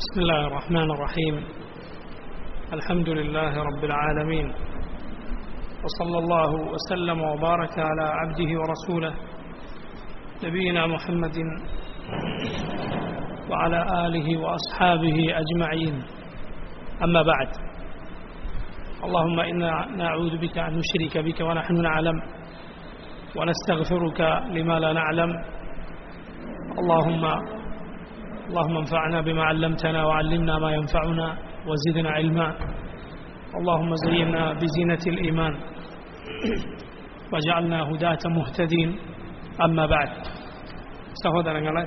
بسم الله الرحمن الرحيم الحمد لله رب العالمين وصلى الله وسلم وبارك على عبده ورسوله نبينا محمد وعلى آله وأصحابه أجمعين أما بعد اللهم إنا نعوذ بك أن نشرك بك ونحن نعلم ونستغفرك لما لا نعلم اللهم اللهم انفعنا بما علمتنا وعلمنا ما ينفعنا وزدنا علما اللهم زينا بزينة الإيمان وجعلنا هداة مهتدين أما بعد സഹോദരങ്ങളെ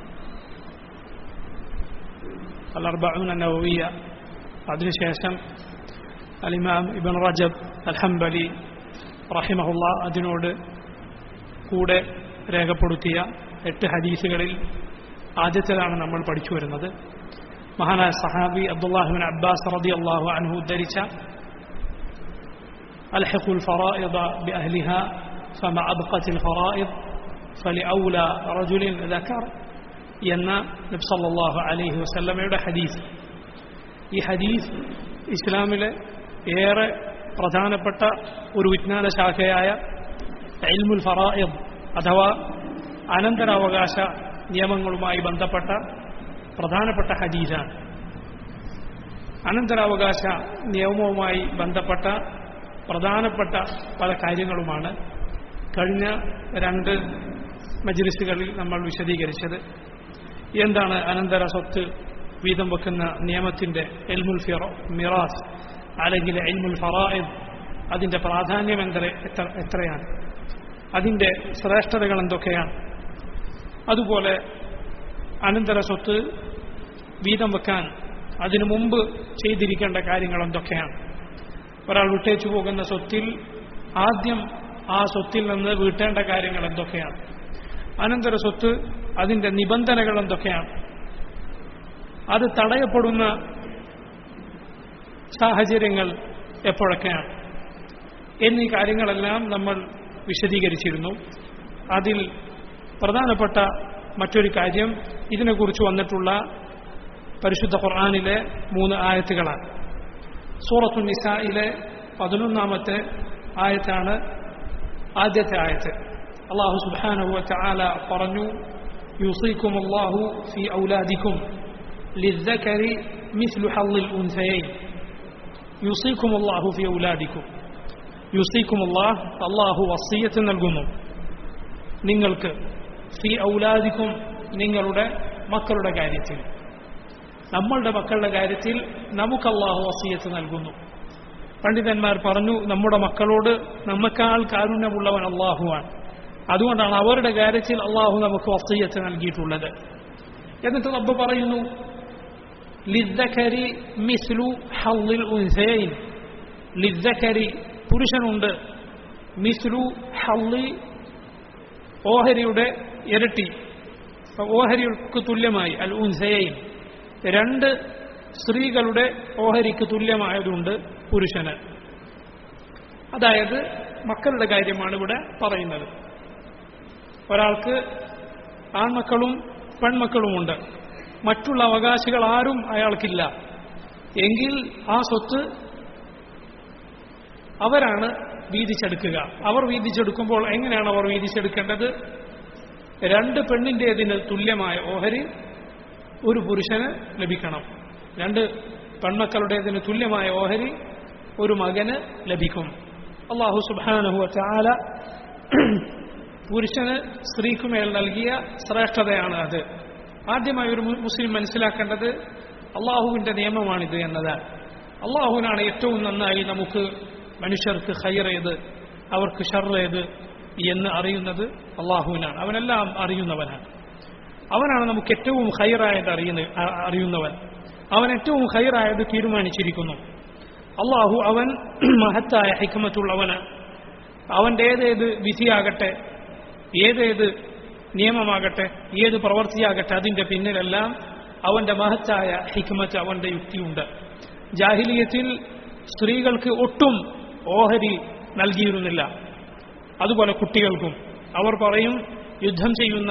അലർബഊന നവവിയ അതിനുശേഷം അലിമാം ഇബൻ റജബ് അൽ ഹംബലി റഹിമഹുല്ല അതിനോട് കൂടെ രേഖപ്പെടുത്തിയ എട്ട് ഹദീസുകളിൽ ആദ്യത്തേതാണ് നമ്മൾ പഠിച്ചു വരുന്നത് മഹാനായ സഹാബി അബ്ദുല്ലാഹിബിൻ അബ്ബാസ് റതി അള്ളാഹു അൻഹു ഉദ്ധരിച്ച അൽഹഖുൽ ഫറായിദ ബിഅഹ്ലിഹ فما أبقت الفرائض فلأولى رجل ذكر എന്ന നബി സല്ലല്ലാഹു അലൈഹി വസല്ലമയുടെ ഹദീസ് ഈ ഹദീസ് ഇസ്ലാമിലെ ഏറെ പ്രധാനപ്പെട്ട ഒരു വിജ്ഞാന ശാഖയായ ഇൽമുൽ ഫറായിദ് അഥവാ അനന്തരാവകാശ നിയമങ്ങളുമായി ബന്ധപ്പെട്ട പ്രധാനപ്പെട്ട ഹദീസാണ് അനന്തരാവകാശ നിയമവുമായി ബന്ധപ്പെട്ട പ്രധാനപ്പെട്ട പല കാര്യങ്ങളുമാണ് കഴിഞ്ഞ രണ്ട് മജ്ലിസുകളിൽ നമ്മൾ വിശദീകരിച്ചത് എന്താണ് അനന്തര സ്വത്ത് വീതം വെക്കുന്ന നിയമത്തിന്റെ എൽമുൽ ഫിറോ മിറാസ് അല്ലെങ്കിൽ എൽമുൽ ഫറായിദ് അതിന്റെ പ്രാധാന്യം എത്ര എത്ര എത്രയാണ് അതിന്റെ ശ്രേഷ്ഠതകൾ എന്തൊക്കെയാണ് അതുപോലെ അനന്തര സ്വത്ത് വീതം വെക്കാൻ അതിനു മുമ്പ് ചെയ്തിരിക്കേണ്ട കാര്യങ്ങൾ എന്തൊക്കെയാണ് ഒരാൾ വിട്ടേച്ചു പോകുന്ന സ്വത്തിൽ ആദ്യം ആ സ്വത്തിൽ നിന്ന് വീട്ടേണ്ട കാര്യങ്ങൾ എന്തൊക്കെയാണ് അനന്തര സ്വത്ത് അതിന്റെ നിബന്ധനകൾ എന്തൊക്കെയാണ് അത് തടയപ്പെടുന്ന സാഹചര്യങ്ങൾ എപ്പോഴൊക്കെയാണ് എന്നീ കാര്യങ്ങളെല്ലാം നമ്മൾ വിശദീകരിച്ചിരുന്നു അതിൽ പ്രധാനപ്പെട്ട മറ്റൊരു കാര്യം ഇതിനെക്കുറിച്ച് വന്നിട്ടുള്ള പരിശുദ്ധ ഖുർആാനിലെ മൂന്ന് ആയത്തുകളാണ് സൂറത്തു നിസായിലെ പതിനൊന്നാമത്തെ ആയത്താണ് ആദ്യത്തെ ആയത്ത് അള്ളാഹു സുബാനഹു ചാല പറഞ്ഞു യുസീക്കും അള്ളാഹു ഫി ഔലാദിക്കും ലിദ്ദക്കരി മിസ്ലു ഹള്ളിൽ ഉൻസയൈൻ യുസീക്കും അള്ളാഹു ഫി ഔലാദിക്കും യുസീക്കും അള്ളാഹ് അള്ളാഹു വസീയത്ത് നൽകുന്നു നിങ്ങൾക്ക് ഫി ഔലാദിക്കും നിങ്ങളുടെ മക്കളുടെ കാര്യത്തിൽ നമ്മളുടെ മക്കളുടെ കാര്യത്തിൽ നമുക്ക് അള്ളാഹു വസീയത്ത് നൽകുന്നു പണ്ഡിതന്മാർ പറഞ്ഞു നമ്മുടെ മക്കളോട് നമ്മക്കാൾ കാരുണ്യമുള്ളവൻ അള്ളാഹുവാണ് അതുകൊണ്ടാണ് അവരുടെ കാര്യത്തിൽ അള്ളാഹു നമുക്ക് വസീയത്ത് നൽകിയിട്ടുള്ളത് എന്നിട്ട് റബ്ബ് പറയുന്നു ലിദ്ദക്കരി മിസ്ലു ഹള്ളിൽ ഉൻസൈൻ ലിദ്ദക്കരി പുരുഷനുണ്ട് മിസ്ലു ഹള്ളി ഓഹരിയുടെ ഇരട്ടി ഓഹരിക്ക് തുല്യമായി അൽ ഉൻസയൈൻ രണ്ട് സ്ത്രീകളുടെ ഓഹരിക്ക് തുല്യമായതുണ്ട് പുരുഷന് അതായത് മക്കളുടെ കാര്യമാണ് ഇവിടെ പറയുന്നത് ഒരാൾക്ക് ആൺമക്കളും പെൺമക്കളുമുണ്ട് മറ്റുള്ള അവകാശികൾ ആരും അയാൾക്കില്ല എങ്കിൽ ആ സ്വത്ത് അവരാണ് വീതിച്ചെടുക്കുക അവർ വീതിച്ചെടുക്കുമ്പോൾ എങ്ങനെയാണ് അവർ വീതിച്ചെടുക്കേണ്ടത് രണ്ട് പെണ്ണിൻ്റെതിന് തുല്യമായ ഓഹരി ഒരു പുരുഷന് ലഭിക്കണം രണ്ട് പെൺമക്കളുടേതിന് തുല്യമായ ഓഹരി ഒരു മകന് ലഭിക്കും അള്ളാഹു സുബാനഹു ചാല പുരുഷന് സ്ത്രീക്കുമേൽ നൽകിയ ശ്രേഷ്ഠതയാണ് അത് ആദ്യമായി ഒരു മുസ്ലിം മനസ്സിലാക്കേണ്ടത് അള്ളാഹുവിന്റെ നിയമമാണിത് എന്നതാണ് അള്ളാഹുവിനാണ് ഏറ്റവും നന്നായി നമുക്ക് മനുഷ്യർക്ക് ഹൈറേത് അവർക്ക് ഷർറേത് എന്ന് അറിയുന്നത് അള്ളാഹുവിനാണ് അവനെല്ലാം അറിയുന്നവനാണ് അവനാണ് നമുക്ക് ഏറ്റവും ഹൈറായത് അറിയുന്ന അറിയുന്നവൻ അവൻ ഏറ്റവും ഹൈറായത് തീരുമാനിച്ചിരിക്കുന്നു അള്ളാഹു അവൻ മഹത്തായ ഹിക്കമത്തുള്ളവന് അവൻ്റെ ഏതേത് വിധിയാകട്ടെ ഏതേത് നിയമമാകട്ടെ ഏത് പ്രവൃത്തിയാകട്ടെ അതിൻ്റെ പിന്നിലെല്ലാം അവൻ്റെ മഹത്തായ ഹിക്മത്ത് അവൻ്റെ യുക്തിയുണ്ട് ജാഹിലിയത്തിൽ സ്ത്രീകൾക്ക് ഒട്ടും ഓഹരി നൽകിയിരുന്നില്ല അതുപോലെ കുട്ടികൾക്കും അവർ പറയും യുദ്ധം ചെയ്യുന്ന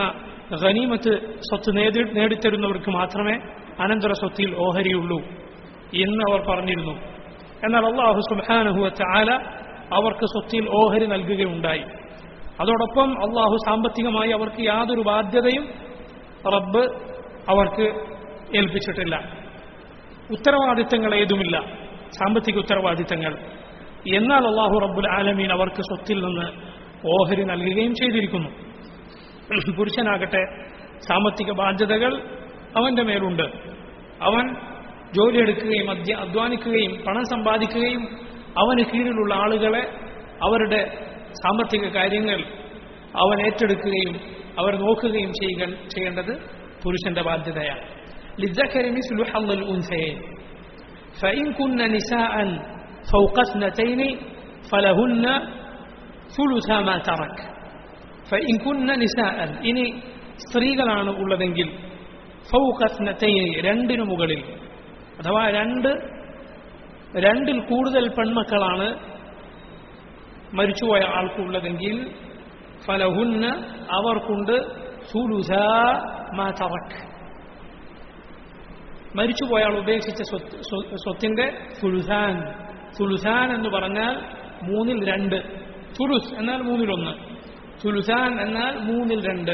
ഖനീമത്ത് സ്വത്ത് നേടി നേടിത്തരുന്നവർക്ക് മാത്രമേ അനന്തര സ്വത്തിൽ ഓഹരിയുള്ളൂ എന്ന് അവർ പറഞ്ഞിരുന്നു എന്നാൽ അള്ളാഹു സുബാനഹുവ ആല അവർക്ക് സ്വത്തിൽ ഓഹരി നൽകുകയുണ്ടായി അതോടൊപ്പം അള്ളാഹു സാമ്പത്തികമായി അവർക്ക് യാതൊരു ബാധ്യതയും റബ്ബ് അവർക്ക് ഏൽപ്പിച്ചിട്ടില്ല ഉത്തരവാദിത്തങ്ങൾ ഏതുമില്ല സാമ്പത്തിക ഉത്തരവാദിത്തങ്ങൾ എന്നാൽ അള്ളാഹു റബ്ബുൽ ആലമീൻ അവർക്ക് സ്വത്തിൽ നിന്ന് ഓഹരി നൽകുകയും ചെയ്തിരിക്കുന്നു പുരുഷനാകട്ടെ സാമ്പത്തിക ബാധ്യതകൾ അവന്റെ മേലുണ്ട് അവൻ ജോലിയെടുക്കുകയും അധ്യ അധ്വാനിക്കുകയും പണം സമ്പാദിക്കുകയും അവന് കീഴിലുള്ള ആളുകളെ അവരുടെ സാമ്പത്തിക കാര്യങ്ങൾ അവൻ ഏറ്റെടുക്കുകയും അവർ നോക്കുകയും ചെയ്യുക ചെയ്യേണ്ടത് പുരുഷന്റെ ബാധ്യതയാണ് للذكر مثل حظ الأنثيين فإن كن نساء فوق اثنتين فلهن ثلثا ما ترك فإن كن نساء ഇനി സ്ത്രീകളാണ് ഉള്ളതെങ്കിൽ ഫൗഖസ്നത്തൈനി രണ്ടിനു മുകളിൽ അഥവാ രണ്ട് രണ്ടിൽ കൂടുതൽ പെൺമക്കളാണ് മരിച്ചുപോയ ആൾക്കുള്ളതെങ്കിൽ ഫലഹുന്ന അവർക്കുണ്ട് സുലുസ മാ തറക്ക് മരിച്ചുപോയ ആൾ ഉപേക്ഷിച്ച സ്വത്ത് സ്വ- സ്വത്തിന്റെ സുലുസാൻ സുലുസാൻ എന്ന് പറഞ്ഞാൽ മൂന്നിൽ രണ്ട് സുലുസ് എന്നാൽ മൂന്നിലൊന്ന് സുലുസാൻ എന്നാൽ മൂന്നിൽ രണ്ട്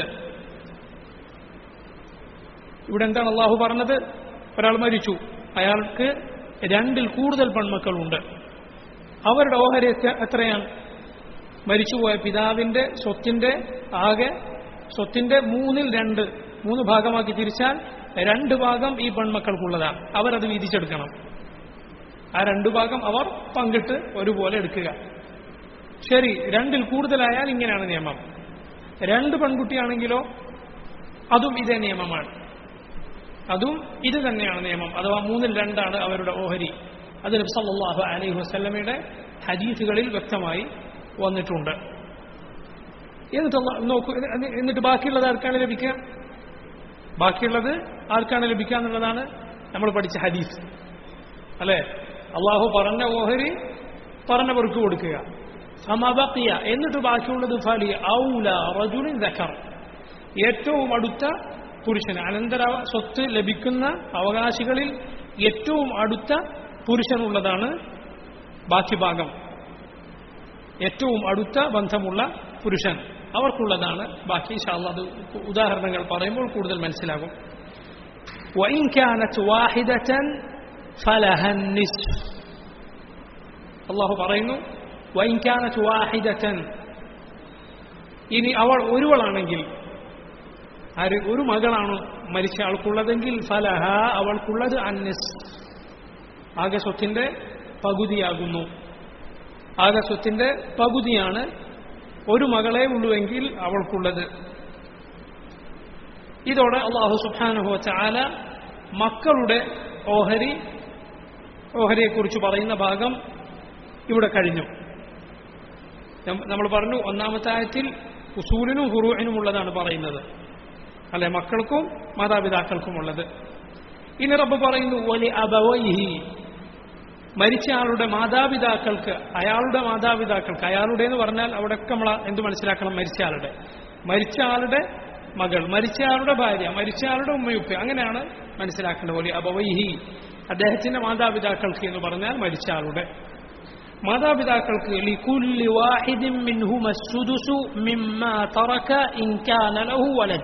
ഇവിടെ എന്താണ് അള്ളാഹു പറഞ്ഞത് ഒരാൾ മരിച്ചു അയാൾക്ക് രണ്ടിൽ കൂടുതൽ പെൺമക്കളുണ്ട് അവരുടെ ഓഹരി എത്ര- എത്രയാണ് മരിച്ചുപോയ പിതാവിന്റെ സ്വത്തിന്റെ ആകെ സ്വത്തിന്റെ മൂന്നിൽ രണ്ട് മൂന്ന് ഭാഗമാക്കി തിരിച്ചാൽ രണ്ട് ഭാഗം ഈ പെൺമക്കൾക്കുള്ളതാണ് അവരത് വീതിച്ചെടുക്കണം ആ രണ്ടു ഭാഗം അവർ പങ്കിട്ട് ഒരുപോലെ എടുക്കുക ശരി രണ്ടിൽ കൂടുതലായാൽ ഇങ്ങനെയാണ് നിയമം രണ്ട് പെൺകുട്ടിയാണെങ്കിലോ അതും ഇതേ നിയമമാണ് അതും ഇത് തന്നെയാണ് നിയമം അഥവാ മൂന്നിൽ രണ്ടാണ് അവരുടെ ഓഹരി അത് നബ്സല്ലാഹു അലൈഹി വസ്ലമയുടെ ഹദീസുകളിൽ വ്യക്തമായി വന്നിട്ടുണ്ട് എന്നിട്ട് അള്ളാ- നോക്കൂ എന്നി- എന്നിട്ട് ബാക്കിയുള്ളത് ആർക്കാണ് ലഭിക്കുക ബാക്കിയുള്ളത് ആർക്കാണ് ലഭിക്കുക എന്നുള്ളതാണ് നമ്മൾ പഠിച്ച ഹദീസ് അല്ലെ അള്ളാഹു പറഞ്ഞ ഓഹരി പറഞ്ഞവർക്ക് കൊടുക്കുക സമബക്കിയ എന്നിട്ട് ബാക്കിയുള്ളത് ഫലി ഔല റജുലിൻ ദഖർ ഏറ്റവും അടുത്ത പുരുഷന് അനന്തര സ്വത്ത് ലഭിക്കുന്ന അവകാശികളിൽ ഏറ്റവും അടുത്ത പുരുഷനുള്ളതാണ് ബാക്കി ഭാഗം ഏറ്റവും അടുത്ത ബന്ധമുള്ള പുരുഷൻ അവർക്കുള്ളതാണ് ബാക്കി ഇൻഷാല്ലാ അത് ഉദാഹരണങ്ങൾ പറയുമ്പോൾ കൂടുതൽ മനസ്സിലാകും وإن كانت واحدة فلها النصف അള്ളാഹു പറയുന്നു وإن كانت واحدة ഇനി അവൾ ഒരുവളാണെങ്കിൽ ആര് ഒരു മകളാണ് മരിച്ച ആൾക്കുള്ളതെങ്കിൽ ഫലഹ അവൾക്കുള്ളത് അന്നസ് ആകെ സ്വത്തിന്റെ പകുതിയാകുന്നു ആകെ സ്വത്തിന്റെ പകുതിയാണ് ഒരു മകളെ ഉള്ളുവെങ്കിൽ അവൾക്കുള്ളത് ഇതോടെ അള്ളാഹു സുബാനുഹു ചാല മക്കളുടെ ഓഹരി ഓഹരിയെക്കുറിച്ച് പറയുന്ന ഭാഗം ഇവിടെ കഴിഞ്ഞു നം- നമ്മൾ പറഞ്ഞു ഒന്നാമത്തെ ആയത്തിൽ ഉസൂലിനും ഹുറൂഹിനും ഉള്ളതാണ് പറയുന്നത് അല്ലെ മക്കൾക്കും മാതാപിതാക്കൾക്കും ഉള്ളത് ഇനി റബ്ബ് പറയുന്നു വലി അബവൈഹി മരിച്ച ആളുടെ മാതാപിതാക്കൾക്ക് അയാളുടെ മാതാപിതാക്കൾക്ക് അയാളുടെ എന്ന് പറഞ്ഞാൽ അവിടെയൊക്കെ നമ്മൾ എന്ത് മനസ്സിലാക്കണം മരിച്ച ആളുടെ മരിച്ച ആളുടെ മകൾ മരിച്ച ആളുടെ ഭാര്യ മരിച്ച ആളുടെ ഉമ്മയുപ്പ അങ്ങനെയാണ് മനസ്സിലാക്കേണ്ടത് പോലെ അബവൈഹി അദ്ദേഹത്തിന്റെ മാതാപിതാക്കൾക്ക് എന്ന് പറഞ്ഞാൽ മരിച്ച ആളുടെ മാതാപിതാക്കൾക്ക് ലികുല്ലി വാഹിദിൻ മിൻഹുമ السدس مما ترك إن كان له ولد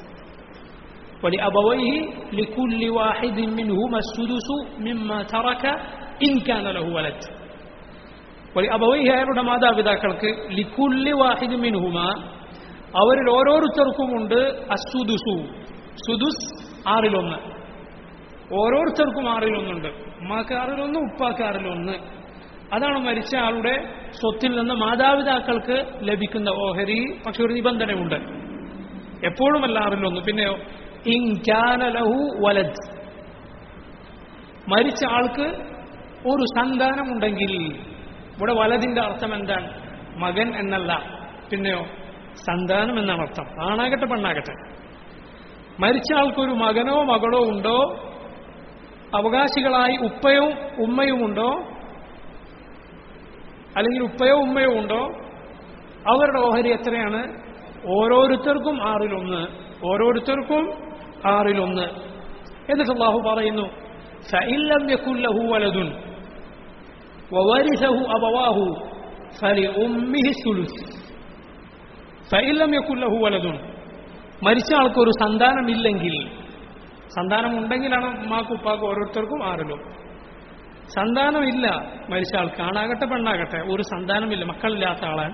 ولأبويه لكل واحد منهما السدس مما ترك إن كان له ولد ولأبويه അവരുടെ മാതാപിതാക്കൾക്ക് ലിക്കുല്ലി വാഹിദ് മിൻഹുമ അവരിൽ ഓരോരുത്തർക്കുമുണ്ട് അസുദുസു സുദുസ് ആറിലൊന്ന് ഓരോരുത്തർക്കും ആറിലൊന്നുണ്ട് ഉമ്മാക്ക് ആറിലൊന്ന് ഉപ്പാക്ക് ആറിലൊന്ന് അതാണ് മരിച്ച ആളുടെ സ്വത്തിൽ നിന്ന് മാതാപിതാക്കൾക്ക് ലഭിക്കുന്ന ഓഹരി പക്ഷെ ഒരു നിബന്ധനയുണ്ട് എപ്പോഴുമല്ല ആറിലൊന്ന് പിന്നെയോ ഇൻകാന ലഹു വലദ് മരിച്ച ആൾക്ക് ഒരു സന്താനമുണ്ടെങ്കിൽ ഇവിടെ വലതിന്റെ അർത്ഥം എന്താണ് മകൻ എന്നല്ല പിന്നെയോ സന്താനം എന്നാണ് അർത്ഥം ആണാകട്ടെ പെണ്ണാകട്ടെ മരിച്ച ആൾക്കൊരു മകനോ മകളോ ഉണ്ടോ അവകാശികളായി ഉപ്പയോ ഉമ്മയുമുണ്ടോ അല്ലെങ്കിൽ ഉപ്പയോ ഉമ്മയോ ഉണ്ടോ അവരുടെ ഓഹരി എത്രയാണ് ഓരോരുത്തർക്കും ആറിലൊന്ന് ഓരോരുത്തർക്കും ആറിലൊന്ന് എന്നിട്ട് അള്ളാഹു പറയുന്നു فإن يكن له ولد وورثه أبواه فلأمه الثلث فإن لم يكن له ولد മരിച്ച ആൾക്കൊരു സന്താനമില്ലെങ്കിൽ സന്താനം ഉണ്ടെങ്കിലാണ് ഉമ്മാക്കും ഉപ്പാക്കും ഓരോരുത്തർക്കും ആറിലും സന്താനമില്ല മരിച്ച ആൾക്ക് ആണാകട്ടെ പെണ്ണാകട്ടെ ഒരു സന്താനമില്ല മക്കളില്ലാത്ത ആളാണ്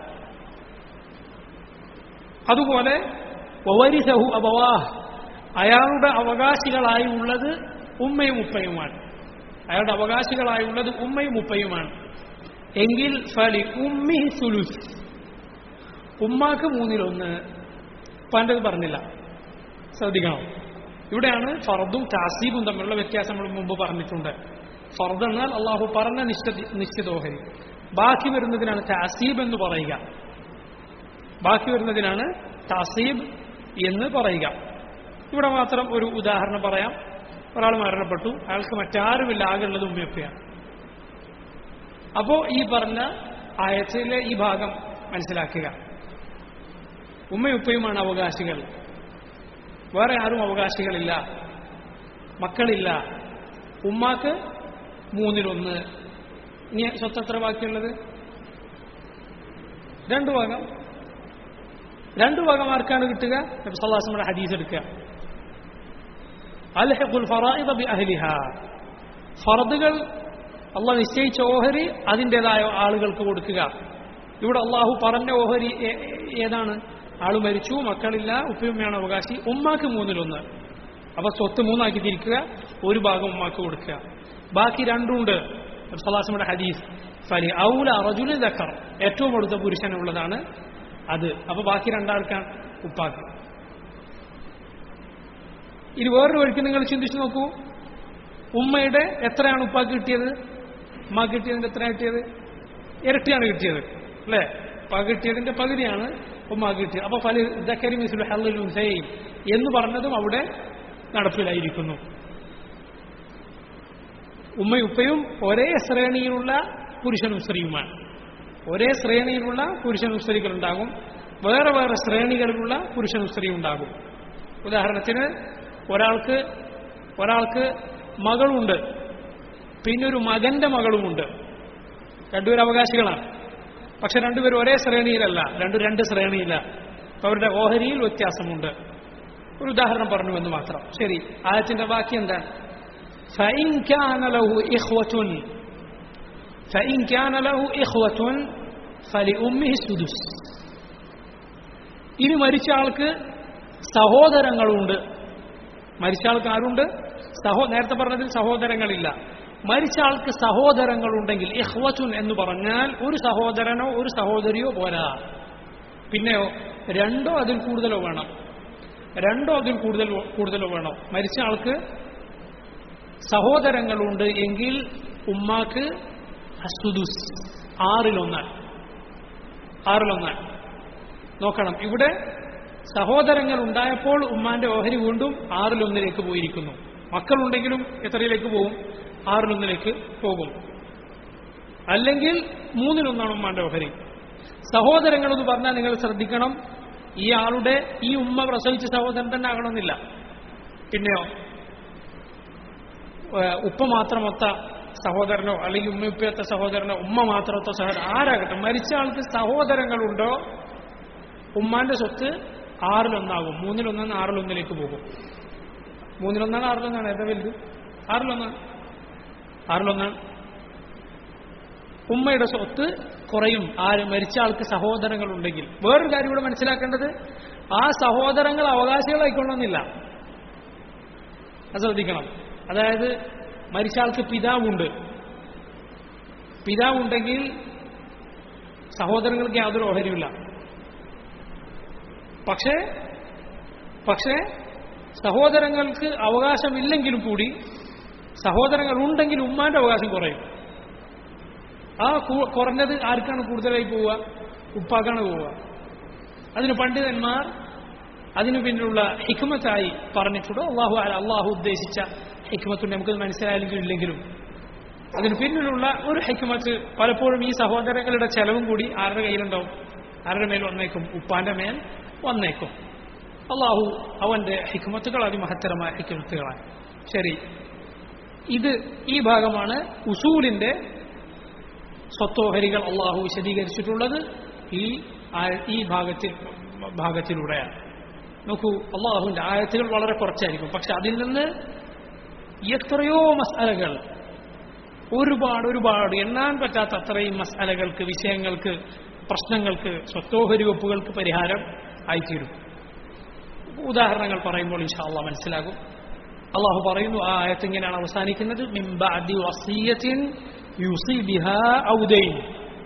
അതുപോലെ ഒവരിസഹു അബവാഹ് അയാളുടെ അവകാശികളായി ഉള്ളത് ഉമ്മയും ഉപ്പയുമാണ് അയാളുടെ അവകാശികളായി ഉള്ളത് ഉമ്മയും ഉപ്പയുമാണ് എങ്കിൽ ഫലി ഉമ്മി സുലുസ് ഉമ്മാക്ക് മൂന്നിലൊന്ന് ഉപ്പാൻ്റെത് പറഞ്ഞില്ല ശ്രദ്ധിക്കണം ഇവിടെയാണ് ഫർദും താസീബും തമ്മിലുള്ള വ്യത്യാസം നമ്മൾ മുമ്പ് പറഞ്ഞിട്ടുണ്ട് ഫർദ് എന്നാൽ അള്ളാഹു പറഞ്ഞ നിശ്ചിത നിശ്ചിതോഹരി ബാക്കി വരുന്നതിനാണ് താസീബ് എന്ന് പറയുക ബാക്കി വരുന്നതിനാണ് താസീബ് എന്ന് പറയുക ഇവിടെ മാത്രം ഒരു ഉദാഹരണം പറയാം ഒരാൾ മരണപ്പെട്ടു അയാൾക്ക് മറ്റാരുമില്ല ആകെയുള്ളത് ഉമ്മയപ്പയാണ് അപ്പോ ഈ പറഞ്ഞ ആയത്തിലെ ഈ ഭാഗം മനസ്സിലാക്കുക ഉമ്മയുപ്പയുമാണ് അവകാശികൾ വേറെ ആരും അവകാശികളില്ല മക്കളില്ല ഉമ്മാക്ക് മൂന്നിലൊന്ന് ഇനി സ്വത്ത് എത്ര ബാക്കിയുള്ളത് രണ്ടു ഭാഗം രണ്ടു ഭാഗം ആർക്കാണ് കിട്ടുക നബ്സല്ലാസ്മയുടെ ഹദീസ് എടുക്കുക അൽഹഖുൽ ഫറായിദ ബി അഹ്ലിഹ ഫർദുകൾ അള്ളാഹ് നിശ്ചയിച്ച ഓഹരി അതിൻ്റെതായ ആളുകൾക്ക് കൊടുക്കുക ഇവിടെ അള്ളാഹു പറഞ്ഞ ഓഹരി ഏ- ഏതാണ് ആള് മരിച്ചു മക്കളില്ല ഉപ്പയുമ്മയാണ് അവകാശി ഉമ്മാക്ക് മൂന്നിലൊന്ന് അപ്പൊ സ്വത്ത് മൂന്നാക്കി തിരിക്കുക ഒരു ഭാഗം ഉമ്മാക്ക് കൊടുക്കുക ബാക്കി രണ്ടുണ്ട് സലാസമുടെ ഹദീസ് ഫലി ഔല റജുലി ദക്കർ ഏറ്റവും അടുത്ത പുരുഷനുള്ളതാണ് അത് അപ്പൊ ബാക്കി രണ്ടാൾക്കാണ് ഉപ്പാക്ക് ഇനി വേറൊരു വഴിക്ക് നിങ്ങൾ ചിന്തിച്ചു നോക്കൂ ഉമ്മയുടെ എത്രയാണ് ഉപ്പാക്ക് കിട്ടിയത് ഉമ്മ കിട്ടിയതിന്റെ എത്ര കിട്ടിയത് ഇരട്ടിയാണ് കിട്ടിയത് അല്ലേ ഉപ്പ കിട്ടിയതിന്റെ പകുതിയാണ് ഉമ്മ കിട്ടിയത് അപ്പൊ ഫലി ദക്കരി മിസുൽ ഹല്ലുൽ ഉൻസയും എന്ന് പറഞ്ഞതും അവിടെ നടപ്പിലായിരിക്കുന്നു ഉമ്മയും ഉപ്പയും ഒരേ ശ്രേണിയിലുള്ള പുരുഷനും സ്ത്രീയുമാണ് ഒരേ ശ്രേണിയിലുള്ള പുരുഷനും സ്ത്രീകളുണ്ടാകും വേറെ വേറെ ശ്രേണികളിലുള്ള പുരുഷനും സ്ത്രീയും ഉണ്ടാകും ഉദാഹരണത്തിന് ഒരാൾക്ക് ഒരാൾക്ക് മകളുണ്ട് പിന്നെ ഒരു മകന്റെ മകളുമുണ്ട് രണ്ടുപേരും അവകാശികളാണ് പക്ഷെ രണ്ടുപേരും ഒരേ ശ്രേണിയിലല്ല രണ്ടു രണ്ട് ശ്രേണിയില്ല അപ്പൊ അവരുടെ ഓഹരിയിൽ വ്യത്യാസമുണ്ട് ഒരു ഉദാഹരണം പറഞ്ഞു എന്ന് മാത്രം ശരി ആയത്തിന്റെ ബാക്കി എന്താണ് فإن كان له إخوة فإن كان له إخوة فلأمه السدس ഇനി മരിച്ച ആൾക്ക് സഹോദരങ്ങളുണ്ട് മരിച്ച ആൾക്ക് ആരുണ്ട് സഹോ നേരത്തെ പറഞ്ഞതിൽ സഹോദരങ്ങളില്ല മരിച്ച ആൾക്ക് സഹോദരങ്ങളുണ്ടെങ്കിൽ ഇഹ്വച്ചുൻ എന്ന് പറഞ്ഞാൽ ഒരു സഹോദരനോ ഒരു സഹോദരിയോ പോരാ പിന്നെയോ രണ്ടോ അതിൽ കൂടുതലോ വേണം രണ്ടോ അതിൽ കൂടുതൽ കൂടുതലോ വേണം മരിച്ച ആൾക്ക് സഹോദരങ്ങളുണ്ട് എങ്കിൽ ഉമ്മാക്ക് അസുദുസ് ആറിലൊന്നാണ് ആറിലൊന്നാണ് നോക്കണം ഇവിടെ സഹോദരങ്ങൾ ഉണ്ടായപ്പോൾ ഉമ്മാന്റെ ഓഹരി വീണ്ടും ആറിലൊന്നിലേക്ക് പോയിരിക്കുന്നു മക്കളുണ്ടെങ്കിലും എത്രയിലേക്ക് പോകും ആറിലൊന്നിലേക്ക് പോകും അല്ലെങ്കിൽ മൂന്നിലൊന്നാണ് ഉമ്മാന്റെ ഓഹരി സഹോദരങ്ങൾ എന്ന് പറഞ്ഞാൽ നിങ്ങൾ ശ്രദ്ധിക്കണം ഈ ആളുടെ ഈ ഉമ്മ പ്രസവിച്ച സഹോദരൻ തന്നെ ആകണമെന്നില്ല പിന്നെയോ ഏഹ് ഉപ്പ മാത്രമൊത്ത സഹോദരനോ അല്ലെങ്കിൽ ഉമ്മയുപ്പയൊത്ത സഹോദരനോ ഉമ്മ മാത്രമൊത്ത സഹോദരൻ ആരാകട്ടെ മരിച്ച ആൾക്ക് സഹോദരങ്ങളുണ്ടോ ഉമ്മാന്റെ സ്വത്ത് ആറിലൊന്നാകും മൂന്നിലൊന്നാണ് ആറിലൊന്നിലേക്ക് പോകും മൂന്നിലൊന്നാണ് ആറിലൊന്നാണ് ഏതാ വലുത് ആറിലൊന്നാണ് ആറിലൊന്നാണ് ഉമ്മയുടെ സ്വത്ത് കുറയും ആര് മരിച്ച ആൾക്ക് സഹോദരങ്ങളുണ്ടെങ്കിൽ വേറൊരു കാര്യം ഇവിടെ മനസ്സിലാക്കേണ്ടത് ആ സഹോദരങ്ങൾ അവകാശികളായിക്കൊള്ളുന്നില്ല അത് ശ്രദ്ധിക്കണം അതായത് മരിച്ച ആൾക്ക് പിതാവുണ്ട് പിതാവുണ്ടെങ്കിൽ സഹോദരങ്ങൾക്ക് യാതൊരു ഓഹരിയില്ല പക്ഷേ പക്ഷേ സഹോദരങ്ങൾക്ക് അവകാശമില്ലെങ്കിലും കൂടി സഹോദരങ്ങൾ ഉണ്ടെങ്കിൽ ഉമ്മാന്റെ അവകാശം കുറയും ആ കു- കുറഞ്ഞത് ആർക്കാണ് കൂടുതലായി പോവുക ഉപ്പാക്കാണ് പോവുക അതിന് പണ്ഡിതന്മാർ അതിനു പിന്നിലുള്ള ഹിക്മത്തായി പറഞ്ഞിട്ടുണ്ട് അള്ളാഹു അല- അള്ളാഹു ഉദ്ദേശിച്ച ഹിക്മത്തുണ്ട് നമുക്ക് മനസ്സിലായെങ്കിലും ഇല്ലെങ്കിലും അതിന് പിന്നിലുള്ള ഒരു ഹിക്മത്ത് പലപ്പോഴും ഈ സഹോദരങ്ങളുടെ ചെലവും കൂടി ആരുടെ കയ്യിലുണ്ടാവും ആരുടെ മേൽ വന്നേക്കും ഉപ്പാന്റെ മേൽ വന്നേക്കും അള്ളാഹു അവന്റെ ഹിക്മത്തുകൾ അതിമഹത്തരമായ ഹിക്മത്തുകളാണ് ശരി ഇത് ഈ ഭാഗമാണ് ഉസൂലിന്റെ സ്വത്തോഹരികൾ അള്ളാഹു വിശദീകരിച്ചിട്ടുള്ളത് ഈ ആയ- ഈ ഭാഗത്തിൽ ഭാഗത്തിലൂടെയാണ് നോക്കൂ അള്ളാഹുവിന്റെ ആയത്തുകൾ വളരെ കുറച്ചായിരിക്കും പക്ഷെ അതിൽ നിന്ന് എത്രയോ മസാലകൾ ഒരുപാട് ഒരുപാട് എണ്ണാൻ പറ്റാത്ത അത്രയും മസാലകൾക്ക് വിഷയങ്ങൾക്ക് പ്രശ്നങ്ങൾക്ക് സ്വത്തോഹരി വെപ്പുകൾക്ക് പരിഹാരം ആയിത്തീരും ഉദാഹരണങ്ങൾ പറയുമ്പോൾ ഇൻഷാല്ല മനസ്സിലാകും അള്ളാഹു പറയുന്നു ആ ആയത്ത് ഇങ്ങനെയാണ് അവസാനിക്കുന്നത് മിൻ ബഅദി വസിയത്തിൻ യുസി ബിഹാ ഔ ദൈൻ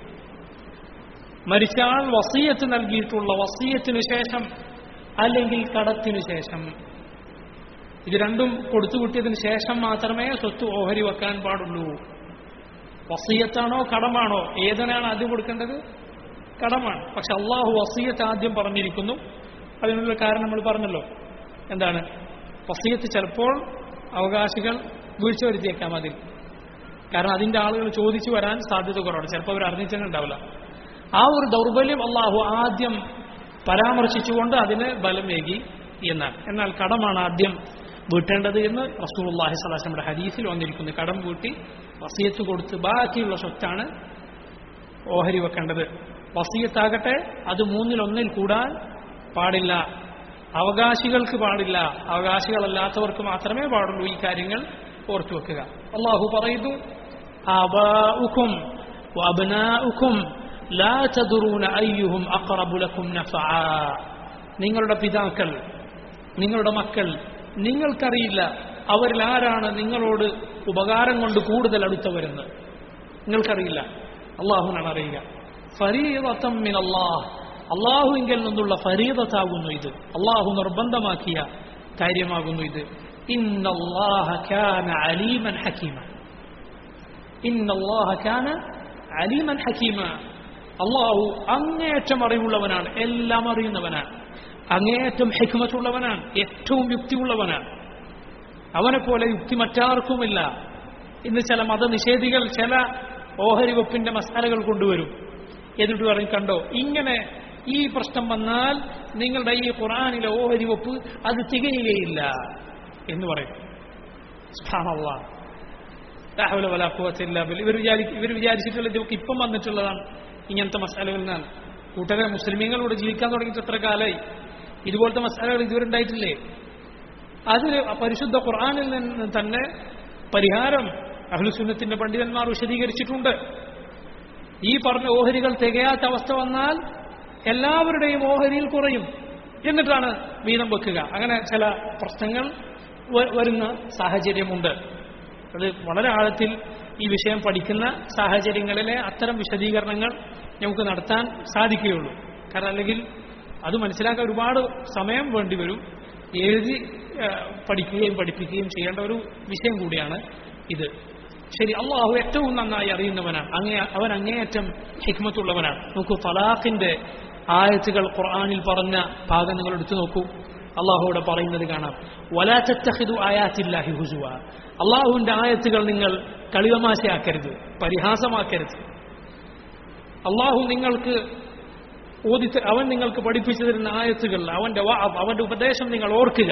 മരിച്ചാൽ വസീയത്ത് നൽകിയിട്ടുള്ള വസീയത്തിനു ശേഷം അല്ലെങ്കിൽ കടത്തിനു ശേഷം ഇത് രണ്ടും കൊടുത്തുകൂട്ടിയതിന് ശേഷം മാത്രമേ സ്വത്ത് ഓഹരി വെക്കാൻ പാടുള്ളൂ വസീയത്താണോ കടമാണോ ഏതിനാണ് ആദ്യം കൊടുക്കേണ്ടത് കടമാണ് പക്ഷെ അള്ളാഹു വസീയത്ത് ആദ്യം പറഞ്ഞിരിക്കുന്നു അതിനുള്ള കാരണം നമ്മൾ പറഞ്ഞല്ലോ എന്താണ് വസീയത്ത് ചിലപ്പോൾ അവകാശികൾ വീഴ്ച വരുത്തിയേക്കാം അതിൽ കാരണം അതിന്റെ ആളുകൾ ചോദിച്ചു വരാൻ സാധ്യത കുറവാണ് ചിലപ്പോൾ അവർ അറിഞ്ഞിട്ടുണ്ടാവില്ല ആ ഒരു ദൗർബല്യം അള്ളാഹു ആദ്യം പരാമർശിച്ചുകൊണ്ട് അതിന് ബലമേകി എന്നാണ് എന്നാൽ കടമാണ് ആദ്യം വീട്ടേണ്ടത് എന്ന് റസൂലുള്ളാഹി സ്വലാസ്ലമിയുടെ ഹദീസിൽ വന്നിരിക്കുന്നു കടം വീട്ടി വസീയത്ത് കൊടുത്ത് ബാക്കിയുള്ള സ്വത്താണ് ഓഹരി വെക്കേണ്ടത് വസീയത്താകട്ടെ അത് മൂന്നിലൊന്നിൽ കൂടാൻ പാടില്ല അവകാശികൾക്ക് പാടില്ല അവകാശികളല്ലാത്തവർക്ക് മാത്രമേ പാടുള്ളൂ ഈ കാര്യങ്ങൾ ഓർത്തു വെക്കുക അള്ളാഹു പറയുന്നു ആബാഉക്കും വഅബ്നാഉക്കും ലാ തദ്റൂന അയ്യുഹും അഖറബു ലക്കും നഫആ നിങ്ങളുടെ പിതാക്കൾ നിങ്ങളുടെ മക്കൾ നിങ്ങൾക്കറിയില്ല അവരിൽ ആരാണ് നിങ്ങളോട് ഉപകാരം കൊണ്ട് കൂടുതൽ അടുത്തവരെന്ന് നിങ്ങൾക്കറിയില്ല അള്ളാഹുനാണ് അറിയുക ഫരീദത്തം മിൻ അള്ളാഹ് അള്ളാഹുവിങ്കിൽ നിന്നുള്ള ഫരീദത്താകുന്നു ഇത് അള്ളാഹു നിർബന്ധമാക്കിയ കാര്യമാകുന്നു ഇത് ഇന്നല്ലാഹ കാന അലീമൻ ഹക്കീമ ഇന്നല്ലാഹ കാന അലീമൻ ഹക്കീമ അള്ളാഹു അങ്ങേയറ്റം അറിവുള്ളവനാണ് എല്ലാം അറിയുന്നവനാണ് അങ്ങേയറ്റം ഹെക്മത്തുള്ളവനാണ് ഏറ്റവും യുക്തിയുള്ളവനാണ് അവനെ പോലെ യുക്തി മറ്റാർക്കുമില്ല ഇന്ന് ചില മതനിഷേധികൾ ചില ഓഹരി വെപ്പിന്റെ മസാലകൾ കൊണ്ടുവരും എന്നിട്ട് പറയും കണ്ടോ ഇങ്ങനെ ഈ പ്രശ്നം വന്നാൽ നിങ്ങളുടെ ഈ ഖുറാനിലെ ഓഹരി വെപ്പ് അത് തികയുകയില്ല എന്ന് പറയും സുബ്ഹാനല്ലാഹ്. ലാ ഹൗല വലാ ഖുവത ഇല്ലാ ബില്ലാഹ്. ഇവർ വിചാരി ഇവർ വിചാരിച്ചിട്ടുള്ള ഇതൊക്കെ ഇപ്പം വന്നിട്ടുള്ളതാണ് ഇങ്ങനത്തെ മസാലകളിൽ നിന്നാണ് കൂട്ടരെ മുസ്ലിമീങ്ങളോട് ജീവിക്കാൻ തുടങ്ങിയിട്ട് എത്ര കാലമായി ഇതുപോലത്തെ മസാലകൾ ഇതുവരെ ഉണ്ടായിട്ടില്ലേ അതിന് പരിശുദ്ധ ഖുർആനിൽ നിന്ന് തന്നെ പരിഹാരം അഹ്ലുസുന്നത്തിന്റെ പണ്ഡിതന്മാർ വിശദീകരിച്ചിട്ടുണ്ട് ഈ പറഞ്ഞ ഓഹരികൾ തികയാത്ത അവസ്ഥ വന്നാൽ എല്ലാവരുടെയും ഓഹരിയിൽ കുറയും എന്നിട്ടാണ് വീതം വെക്കുക അങ്ങനെ ചില പ്രശ്നങ്ങൾ വ- വരുന്ന സാഹചര്യമുണ്ട് അത് വളരെ ആഴത്തിൽ ഈ വിഷയം പഠിക്കുന്ന സാഹചര്യങ്ങളിലെ അത്തരം വിശദീകരണങ്ങൾ നമുക്ക് നടത്താൻ സാധിക്കുകയുള്ളൂ കാരണം അല്ലെങ്കിൽ അത് മനസ്സിലാക്കാൻ ഒരുപാട് സമയം വേണ്ടിവരും എഴുതി ആ, പഠിക്കുകയും പഠിപ്പിക്കുകയും ചെയ്യേണ്ട ഒരു വിഷയം കൂടിയാണ് ഇത് ശരി അള്ളാഹു ഏറ്റവും നന്നായി അറിയുന്നവനാണ് അങ്ങേ അവൻ അങ്ങേയറ്റം ഹിക്മത്തുള്ളവനാണ് നോക്കൂ ഫലാഖിന്റെ ആയത്തുകൾ ഖുർആനിൽ പറഞ്ഞ ഭാഗം നിങ്ങൾ എടുത്തു നോക്കൂ അള്ളാഹുവിടെ പറയുന്നത് കാണാം വലാറ്റഹിദു ആയാത്തില്ലാഹി ഹുസുവ അള്ളാഹുവിന്റെ ആയത്തുകൾ നിങ്ങൾ കളിതമാശയാക്കരുത് പരിഹാസമാക്കരുത് അള്ളാഹു നിങ്ങൾക്ക് ഓതി അവൻ നിങ്ങൾക്ക് പഠിപ്പിച്ചു തരുന്ന ആയത്തുകൾ അവന്റെ വാ- അവന്റെ ഉപദേശം നിങ്ങൾ ഓർക്കുക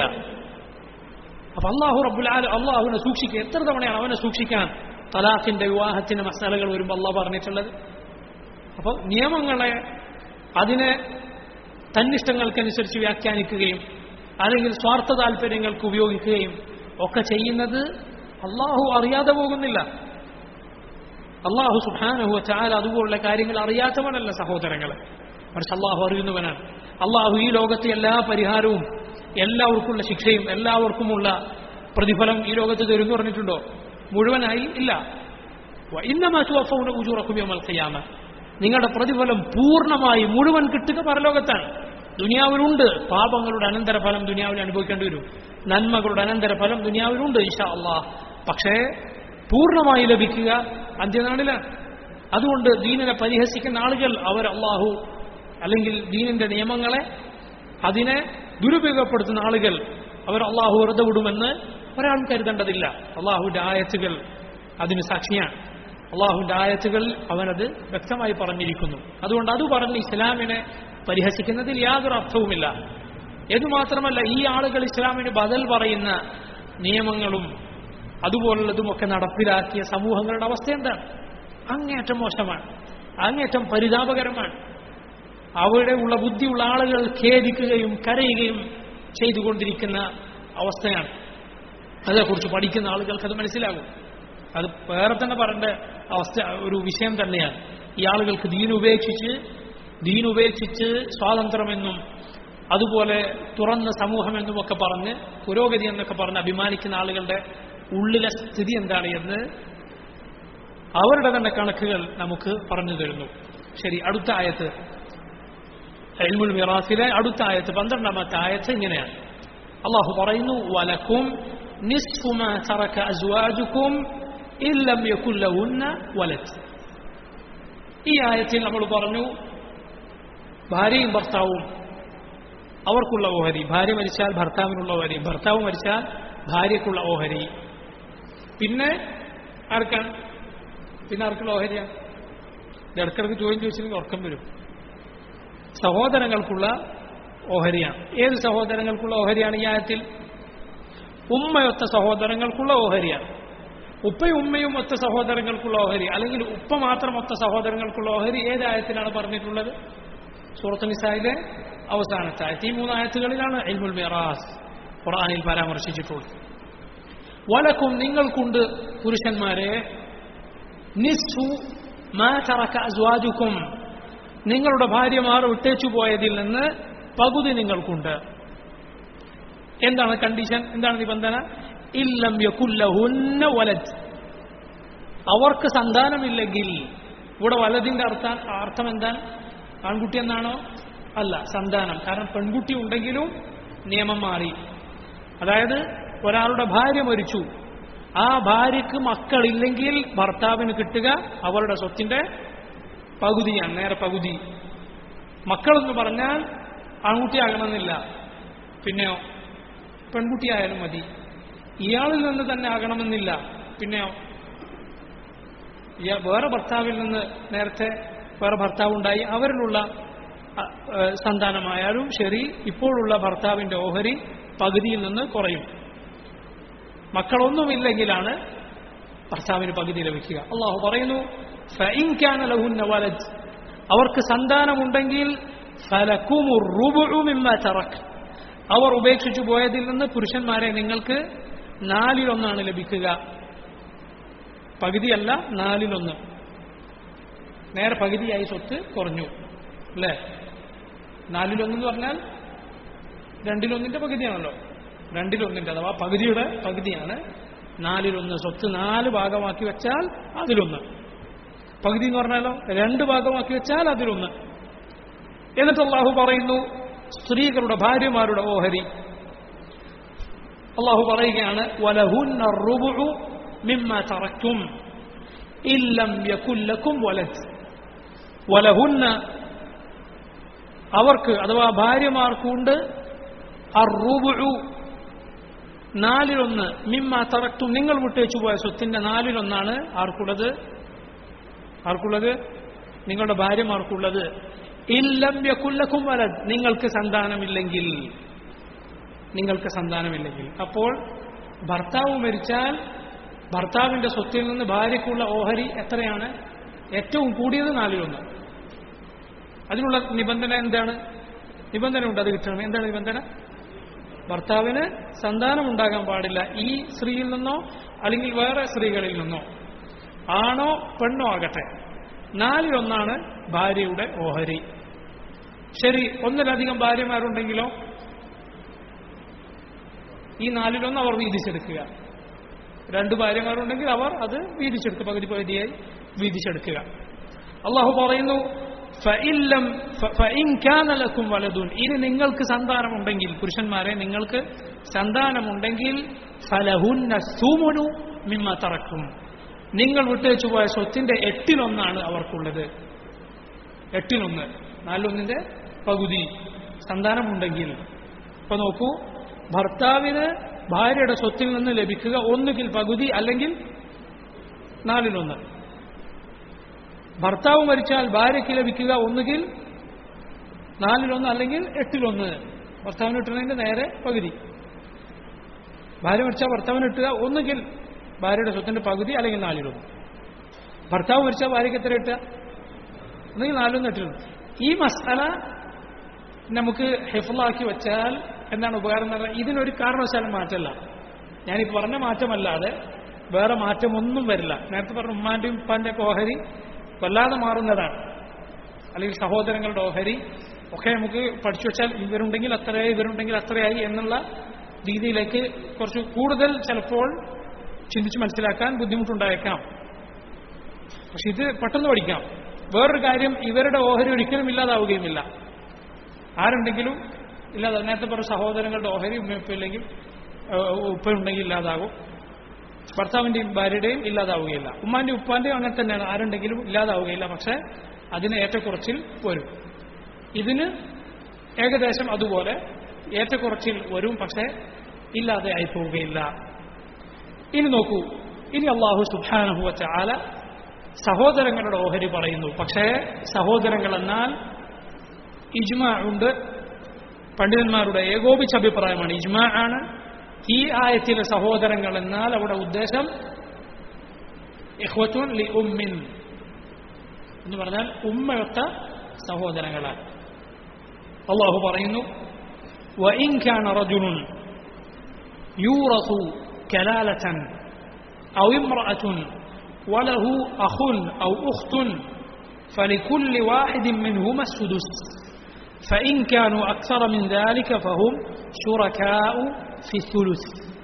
അപ്പൊ അള്ളാഹു റബ്ബുൽ ആല അള്ളാഹുവിനെ സൂക്ഷിക്കുക എത്ര തവണയാണ് അവനെ സൂക്ഷിക്കാൻ തലാഖിന്റെ വിവാഹത്തിന്റെ മസാലകൾ വരുമ്പോൾ അള്ളാഹ് പറഞ്ഞിട്ടുള്ളത് അപ്പോൾ നിയമങ്ങളെ അതിനെ തന്നിഷ്ടങ്ങൾക്കനുസരിച്ച് വ്യാഖ്യാനിക്കുകയും അല്ലെങ്കിൽ സ്വാർത്ഥ താല്പര്യങ്ങൾക്ക് ഉപയോഗിക്കുകയും ഒക്കെ ചെയ്യുന്നത് അള്ളാഹു അറിയാതെ പോകുന്നില്ല അള്ളാഹു സുഹാനഹു ചാല അതുപോലുള്ള കാര്യങ്ങൾ അറിയാത്തവനല്ല സഹോദരങ്ങളെ മറിച്ച് അള്ളാഹു അറിയുന്നവനാണ് അള്ളാഹു ഈ ലോകത്തെ എല്ലാ പരിഹാരവും എല്ലാവർക്കുമുള്ള ശിക്ഷയും എല്ലാവർക്കുമുള്ള പ്രതിഫലം ഈ ലോകത്ത് തരുമെന്ന് പറഞ്ഞിട്ടുണ്ടോ മുഴുവനായി ഇല്ല ഇന്നമാറ്റുവഫൗന ഉജൂറക്കുമിയമൽ ഖിയാമ നിങ്ങളുടെ പ്രതിഫലം പൂർണ്ണമായി മുഴുവൻ കിട്ടുക പരലോകത്താണ് ദുനിയാവിലുണ്ട് പാപങ്ങളുടെ അനന്തരഫലം ദുനിയാവിൽ അനുഭവിക്കേണ്ടി വരും നന്മകളുടെ അനന്തരഫലം ദുനിയാവിലുണ്ട് ഇൻഷാ അള്ളാഹ് പക്ഷേ പൂർണ്ണമായി ലഭിക്കുക അന്ത്യനാളിലാണ് അതുകൊണ്ട് ദീനിനെ പരിഹസിക്കുന്ന ആളുകൾ അവർ അള്ളാഹു അല്ലെങ്കിൽ ദീനിന്റെ നിയമങ്ങളെ അതിനെ ദുരുപയോഗപ്പെടുത്തുന്ന ആളുകൾ അവർ അള്ളാഹു വെറുതെ വിടുമെന്ന് ഒരാളും കരുതേണ്ടതില്ല അള്ളാഹുവിന്റെ ആയത്തുകൾ അതിന് സാക്ഷിയാണ് അള്ളാഹുവിന്റെ ആയത്തുകൾ അവനത് വ്യക്തമായി പറഞ്ഞിരിക്കുന്നു അതുകൊണ്ട് അത് പറഞ്ഞ് ഇസ്ലാമിനെ പരിഹസിക്കുന്നതിൽ യാതൊരു അർത്ഥവുമില്ല എതുമാത്രമല്ല ഈ ആളുകൾ ഇസ്ലാമിന് ബദൽ പറയുന്ന നിയമങ്ങളും അതുപോലുള്ളതുമൊക്കെ നടപ്പിലാക്കിയ സമൂഹങ്ങളുടെ അവസ്ഥ എന്താണ് അങ്ങേയറ്റം മോശമാണ് അങ്ങേയറ്റം പരിതാപകരമാണ് അവിടെ ഉള്ള ബുദ്ധിയുള്ള ആളുകൾ ഖേദിക്കുകയും കരയുകയും ചെയ്തുകൊണ്ടിരിക്കുന്ന അവസ്ഥയാണ് അതേക്കുറിച്ച് പഠിക്കുന്ന ആളുകൾക്ക് അത് മനസ്സിലാകും അത് വേറെ തന്നെ പറയേണ്ട അവസ്ഥ ഒരു വിഷയം തന്നെയാണ് ഈ ആളുകൾക്ക് ദീൻ ഉപേക്ഷിച്ച് ദീൻ ഉപേക്ഷിച്ച് സ്വാതന്ത്ര്യമെന്നും അതുപോലെ തുറന്ന സമൂഹമെന്നും ഒക്കെ പറഞ്ഞ് പുരോഗതി എന്നൊക്കെ പറഞ്ഞ് അഭിമാനിക്കുന്ന ആളുകളുടെ ഉള്ളിലെ സ്ഥിതി എന്താണ് എന്ന് അവരുടെ തന്നെ കണക്കുകൾ നമുക്ക് പറഞ്ഞു തരുന്നു ശരി അടുത്ത ആയത്ത് എൽമുൽ മിറാസിലെ അടുത്ത ആയത്ത് പന്ത്രണ്ടാമത്തെ ആയത്ത് ഇങ്ങനെയാണ് അള്ളാഹു പറയുന്നു വലക്കും നിസ്ഫു മാ തറക അസ്വാജുക്കും ഇല്ലം യകുല്ലഹുന്ന വലത് ഈ ആയത്തിൽ നമ്മൾ പറഞ്ഞു ഭാര്യയും ഭർത്താവും അവർക്കുള്ള ഓഹരി ഭാര്യ മരിച്ചാൽ ഭർത്താവിനുള്ള ഓഹരി ഭർത്താവ് മരിച്ചാൽ ഭാര്യയ്ക്കുള്ള ഓഹരി പിന്നെ ആർക്കാണ് പിന്നെ ആർക്കുള്ള ഓഹരിയാണ് ഇത് ഇടക്കിടക്ക് ചോദ്യം ചോദിച്ചില്ലെങ്കിൽ ഉറക്കം വരും സഹോദരങ്ങൾക്കുള്ള ഓഹരിയാണ് ഏത് സഹോദരങ്ങൾക്കുള്ള ഓഹരിയാണ് ഈ ആയത്തിൽ ഉമ്മയൊത്ത സഹോദരങ്ങൾക്കുള്ള ഓഹരിയാണ് ഉപ്പയും ഉമ്മയും ഒത്ത സഹോദരങ്ങൾക്കുള്ള ഓഹരി അല്ലെങ്കിൽ ഉപ്പ മാത്രം ഒത്ത സഹോദരങ്ങൾക്കുള്ള ഓഹരി ഏത് ആയത്തിലാണ് പറഞ്ഞിട്ടുള്ളത് സൂറത്ത് നിസായിലെ അവസാനത്തെ ആയത്ത് ഈ മൂന്ന് ആയത്തുകളിലാണ് എൽമുൽ മിറാസ് ഖുർആനിൽ പരാമർശിച്ചിട്ടുള്ളത് വലക്കും നിങ്ങൾക്കുണ്ട് പുരുഷന്മാരെ നിസ്ഫു മാ തറക അസ്വാജുക്കും നിങ്ങളുടെ ഭാര്യമാർ വിട്ടേച്ചു പോയതിൽ നിന്ന് പകുതി നിങ്ങൾക്കുണ്ട് എന്താണ് കണ്ടീഷൻ എന്താണ് നിബന്ധന ഇല്ലം യകുല്ലഹുന്ന വലത് അവർക്ക് സന്താനമില്ലെങ്കിൽ ഇവിടെ വലതിന്റെ അർത്ഥം അർത്ഥം എന്താണ് ആൺകുട്ടി എന്നാണോ അല്ല സന്താനം കാരണം പെൺകുട്ടി ഉണ്ടെങ്കിലും നിയമം മാറി അതായത് ഒരാളുടെ ഭാര്യ മരിച്ചു ആ ഭാര്യക്ക് മക്കളില്ലെങ്കിൽ ഭർത്താവിന് കിട്ടുക അവളുടെ സ്വത്തിന്റെ പകുതിയാണ് നേരെ പകുതി മക്കളെന്ന് പറഞ്ഞാൽ ആൺകുട്ടിയാകണമെന്നില്ല പിന്നെയോ പെൺകുട്ടിയായാലും മതി ഇയാളിൽ നിന്ന് തന്നെ ആകണമെന്നില്ല പിന്നെയോ ഇയാ- വേറെ ഭർത്താവിൽ നിന്ന് നേരത്തെ വേറെ ഭർത്താവ് ഉണ്ടായി അവരിലുള്ള അ- ഏ, സന്താനമായാലും ശരി ഇപ്പോഴുള്ള ഭർത്താവിന്റെ ഓഹരി പകുതിയിൽ നിന്ന് കുറയും മക്കളൊന്നുമില്ലെങ്കിലാണ് ഭർത്താവിന് പകുതി ലഭിക്കുക അള്ളാഹു പറയുന്നു "ഫഇൻ കാന ലഹുന്ന വലദ് അവർക്ക് സന്താനമുണ്ടെങ്കിൽ ഫലക്കുമു റുബുഉ മിമ്മ തറക് അവർ ഉപേക്ഷിച്ചു പോയതിൽ നിന്ന് പുരുഷന്മാരെ നിങ്ങൾക്ക് നാലിലൊന്നാണ് ലഭിക്കുക പകുതിയല്ല നാലിലൊന്ന് നേരെ പകുതിയായി സ്വത്ത് കുറഞ്ഞു അല്ലേ നാലിലൊന്നെന്ന് പറഞ്ഞാൽ രണ്ടിലൊന്നിന്റെ പകുതിയാണല്ലോ രണ്ടിലൊന്നിന്റെ അഥവാ പകുതിയുടെ പകുതിയാണ് നാലിലൊന്ന് സ്വത്ത് നാല് ഭാഗമാക്കി വെച്ചാൽ അതിലൊന്ന് പകുതി എന്ന് പറഞ്ഞാലോ രണ്ട് ഭാഗമാക്കി വെച്ചാൽ അതിലൊന്ന് എന്നിട്ട് അള്ളാഹു പറയുന്നു സ്ത്രീകളുടെ ഭാര്യമാരുടെ ഓഹരി അള്ളാഹു പറയുകയാണ് വലഹുന്ന റുബുഉ മിമ്മ തറക്കും ഇല്ലം യകുല്ലക്കും വലത് വലഹുന്ന അവർക്ക് അഥവാ ഭാര്യമാർക്കുണ്ട് അറുബുഉ നാലിലൊന്ന് മിമ്മ തറക്തും നിങ്ങൾ വിട്ടേച്ചു പോയ സ്വത്തിന്റെ നാലിലൊന്നാണ് ആർക്കുള്ളത് ആർക്കുള്ളത് നിങ്ങളുടെ ഭാര്യമാർക്കുള്ളത് ഇല്ലം യകുല്ലക്കും വലത് നിങ്ങൾക്ക് സന്താനമില്ലെങ്കിൽ നിങ്ങൾക്ക് സന്താനമില്ലെങ്കിൽ അപ്പോൾ ഭർത്താവ് മരിച്ചാൽ ഭർത്താവിന്റെ സ്വത്തിൽ നിന്ന് ഭാര്യയ്ക്കുള്ള ഓഹരി എത്രയാണ് ഏറ്റവും കൂടിയത് നാലിലൊന്ന് അതിനുള്ള നിബന്ധന എന്താണ് നിബന്ധന ഉണ്ട് അത് കിട്ടണം എന്താണ് നിബന്ധന ഭർത്താവിന് സന്താനം ഉണ്ടാകാൻ പാടില്ല ഈ സ്ത്രീയിൽ നിന്നോ അല്ലെങ്കിൽ വേറെ സ്ത്രീകളിൽ നിന്നോ ആണോ പെണ്ണോ ആകട്ടെ നാലിലൊന്നാണ് ഭാര്യയുടെ ഓഹരി ശരി ഒന്നിലധികം ഭാര്യമാരുണ്ടെങ്കിലോ ഈ നാലിലൊന്ന് അവർ വീതിച്ചെടുക്കുക രണ്ട് ഭാര്യമാരുണ്ടെങ്കിൽ അവർ അത് വീതിച്ചെടുക്കുക പകുതി പകുതിയായി വീതിച്ചെടുക്കുക അള്ളാഹു പറയുന്നു "ഫഇല്ലം ഫ- ഫഇൻ കാന ലക്കും വലദുൻ ഇനി നിങ്ങൾക്ക് സന്താനമുണ്ടെങ്കിൽ പുരുഷന്മാരെ നിങ്ങൾക്ക് സന്താനമുണ്ടെങ്കിൽ ഫലഹുന്ന സുമുനു മിമ്മ തറക്കും നിങ്ങൾ വിട്ടേച്ചു പോയ സ്വത്തിന്റെ എട്ടിലൊന്നാണ് അവർക്കുള്ളത് എട്ടിലൊന്ന് നാലിലൊന്നിന്റെ പകുതി സന്താനമുണ്ടെങ്കിൽ ഇപ്പൊ നോക്കൂ ഭർത്താവിന് ഭാര്യയുടെ സ്വത്തിൽ നിന്ന് ലഭിക്കുക ഒന്നുകിൽ പകുതി അല്ലെങ്കിൽ നാലിലൊന്ന് ഭർത്താവ് മരിച്ചാൽ ഭാര്യയ്ക്ക് ലഭിക്കുക ഒന്നുകിൽ നാലിലൊന്ന് അല്ലെങ്കിൽ എട്ടിലൊന്ന് ഭർത്താവിന് കിട്ടുന്നതിന്റെ നേരെ പകുതി ഭാര്യ മരിച്ചാൽ ഭർത്താവിന് കിട്ടുക ഒന്നുകിൽ ഭാര്യയുടെ സ്വത്തിന്റെ പകുതി അല്ലെങ്കിൽ നാലിലൊന്ന് ഭർത്താവ് മരിച്ചാൽ ഭാര്യയ്ക്ക് എത്ര കിട്ടുക ഒന്നുകിൽ നാലൊന്ന് കിട്ടുന്നു ഈ മസാല നമുക്ക് ഹെഫിളാക്കി വെച്ചാൽ എന്താണ് ഉപകാരം എന്ന് പറഞ്ഞാൽ ഇതിനൊരു കാരണവശാലും മാറ്റമല്ല ഞാനിപ്പോൾ പറഞ്ഞ മാറ്റമല്ലാതെ വേറെ മാറ്റമൊന്നും വരില്ല നേരത്തെ പറഞ്ഞ ഉമ്മാന്റെയും ഉപ്പാന്റെ ഒക്കെ ഓഹരി വല്ലാതെ മാറുന്നതാണ് അല്ലെങ്കിൽ സഹോദരങ്ങളുടെ ഓഹരി ഒക്കെ നമുക്ക് പഠിച്ചു വെച്ചാൽ ഇവരുണ്ടെങ്കിൽ അത്രയായി ഇവരുണ്ടെങ്കിൽ അത്രയായി എന്നുള്ള രീതിയിലേക്ക് കുറച്ച് കൂടുതൽ ചിലപ്പോൾ ചിന്തിച്ച് മനസ്സിലാക്കാൻ ബുദ്ധിമുട്ടുണ്ടായേക്കാം പക്ഷെ ഇത് പെട്ടെന്ന് പഠിക്കാം വേറൊരു കാര്യം ഇവരുടെ ഓഹരി ഒരിക്കലും ഇല്ലാതാവുകയുമില്ല ആരുണ്ടെങ്കിലും ഇല്ലാതെ നേരത്തെ പറഞ്ഞ സഹോദരങ്ങളുടെ ഓഹരി ഉമ്മയപ്പില്ലെങ്കിൽ ഉപ്പയുണ്ടെങ്കിൽ ഇല്ലാതാകും ഭർത്താവിന്റെയും ഭാര്യയുടെയും ഇല്ലാതാവുകയില്ല ഉമ്മാന്റെയും ഉപ്പാന്റെയും അങ്ങനെ തന്നെയാണ് ആരുണ്ടെങ്കിലും ഇല്ലാതാവുകയില്ല പക്ഷെ അതിന് ഏറ്റക്കുറച്ചിൽ വരും ഇതിന് ഏകദേശം അതുപോലെ ഏറ്റക്കുറച്ചിൽ വരും പക്ഷെ ഇല്ലാതെ ആയി പോവുകയില്ല ഇനി നോക്കൂ ഇനി അള്ളാഹു സുബാനഹുവച്ച ആല സഹോദരങ്ങളുടെ ഓഹരി പറയുന്നു പക്ഷേ സഹോദരങ്ങൾ എന്നാൽ ഇജ്മാ ഉണ്ട് പണ്ഡിതന്മാരുടെ ഏകോപിച്ച അഭിപ്രായമാണ് ഇജ്മാ ആണ് ഈ ആയത്തിലെ സഹോദരങ്ങൾ എന്നാൽ അവിടെ ഉദ്ദേശം ഇഹ്വത്തുൻ ലി ഉമ്മിൻ എന്ന് പറഞ്ഞാൽ ഉമ്മയൊത്ത സഹോദരങ്ങളാണ് അള്ളാഹു പറയുന്നു وإن كان رجل يورث كلالة أو امرأة وله أخ أو أخت فلكل واحد منهما السدس فإن كانوا أكثر من ذلك فهم شركاء في الثلث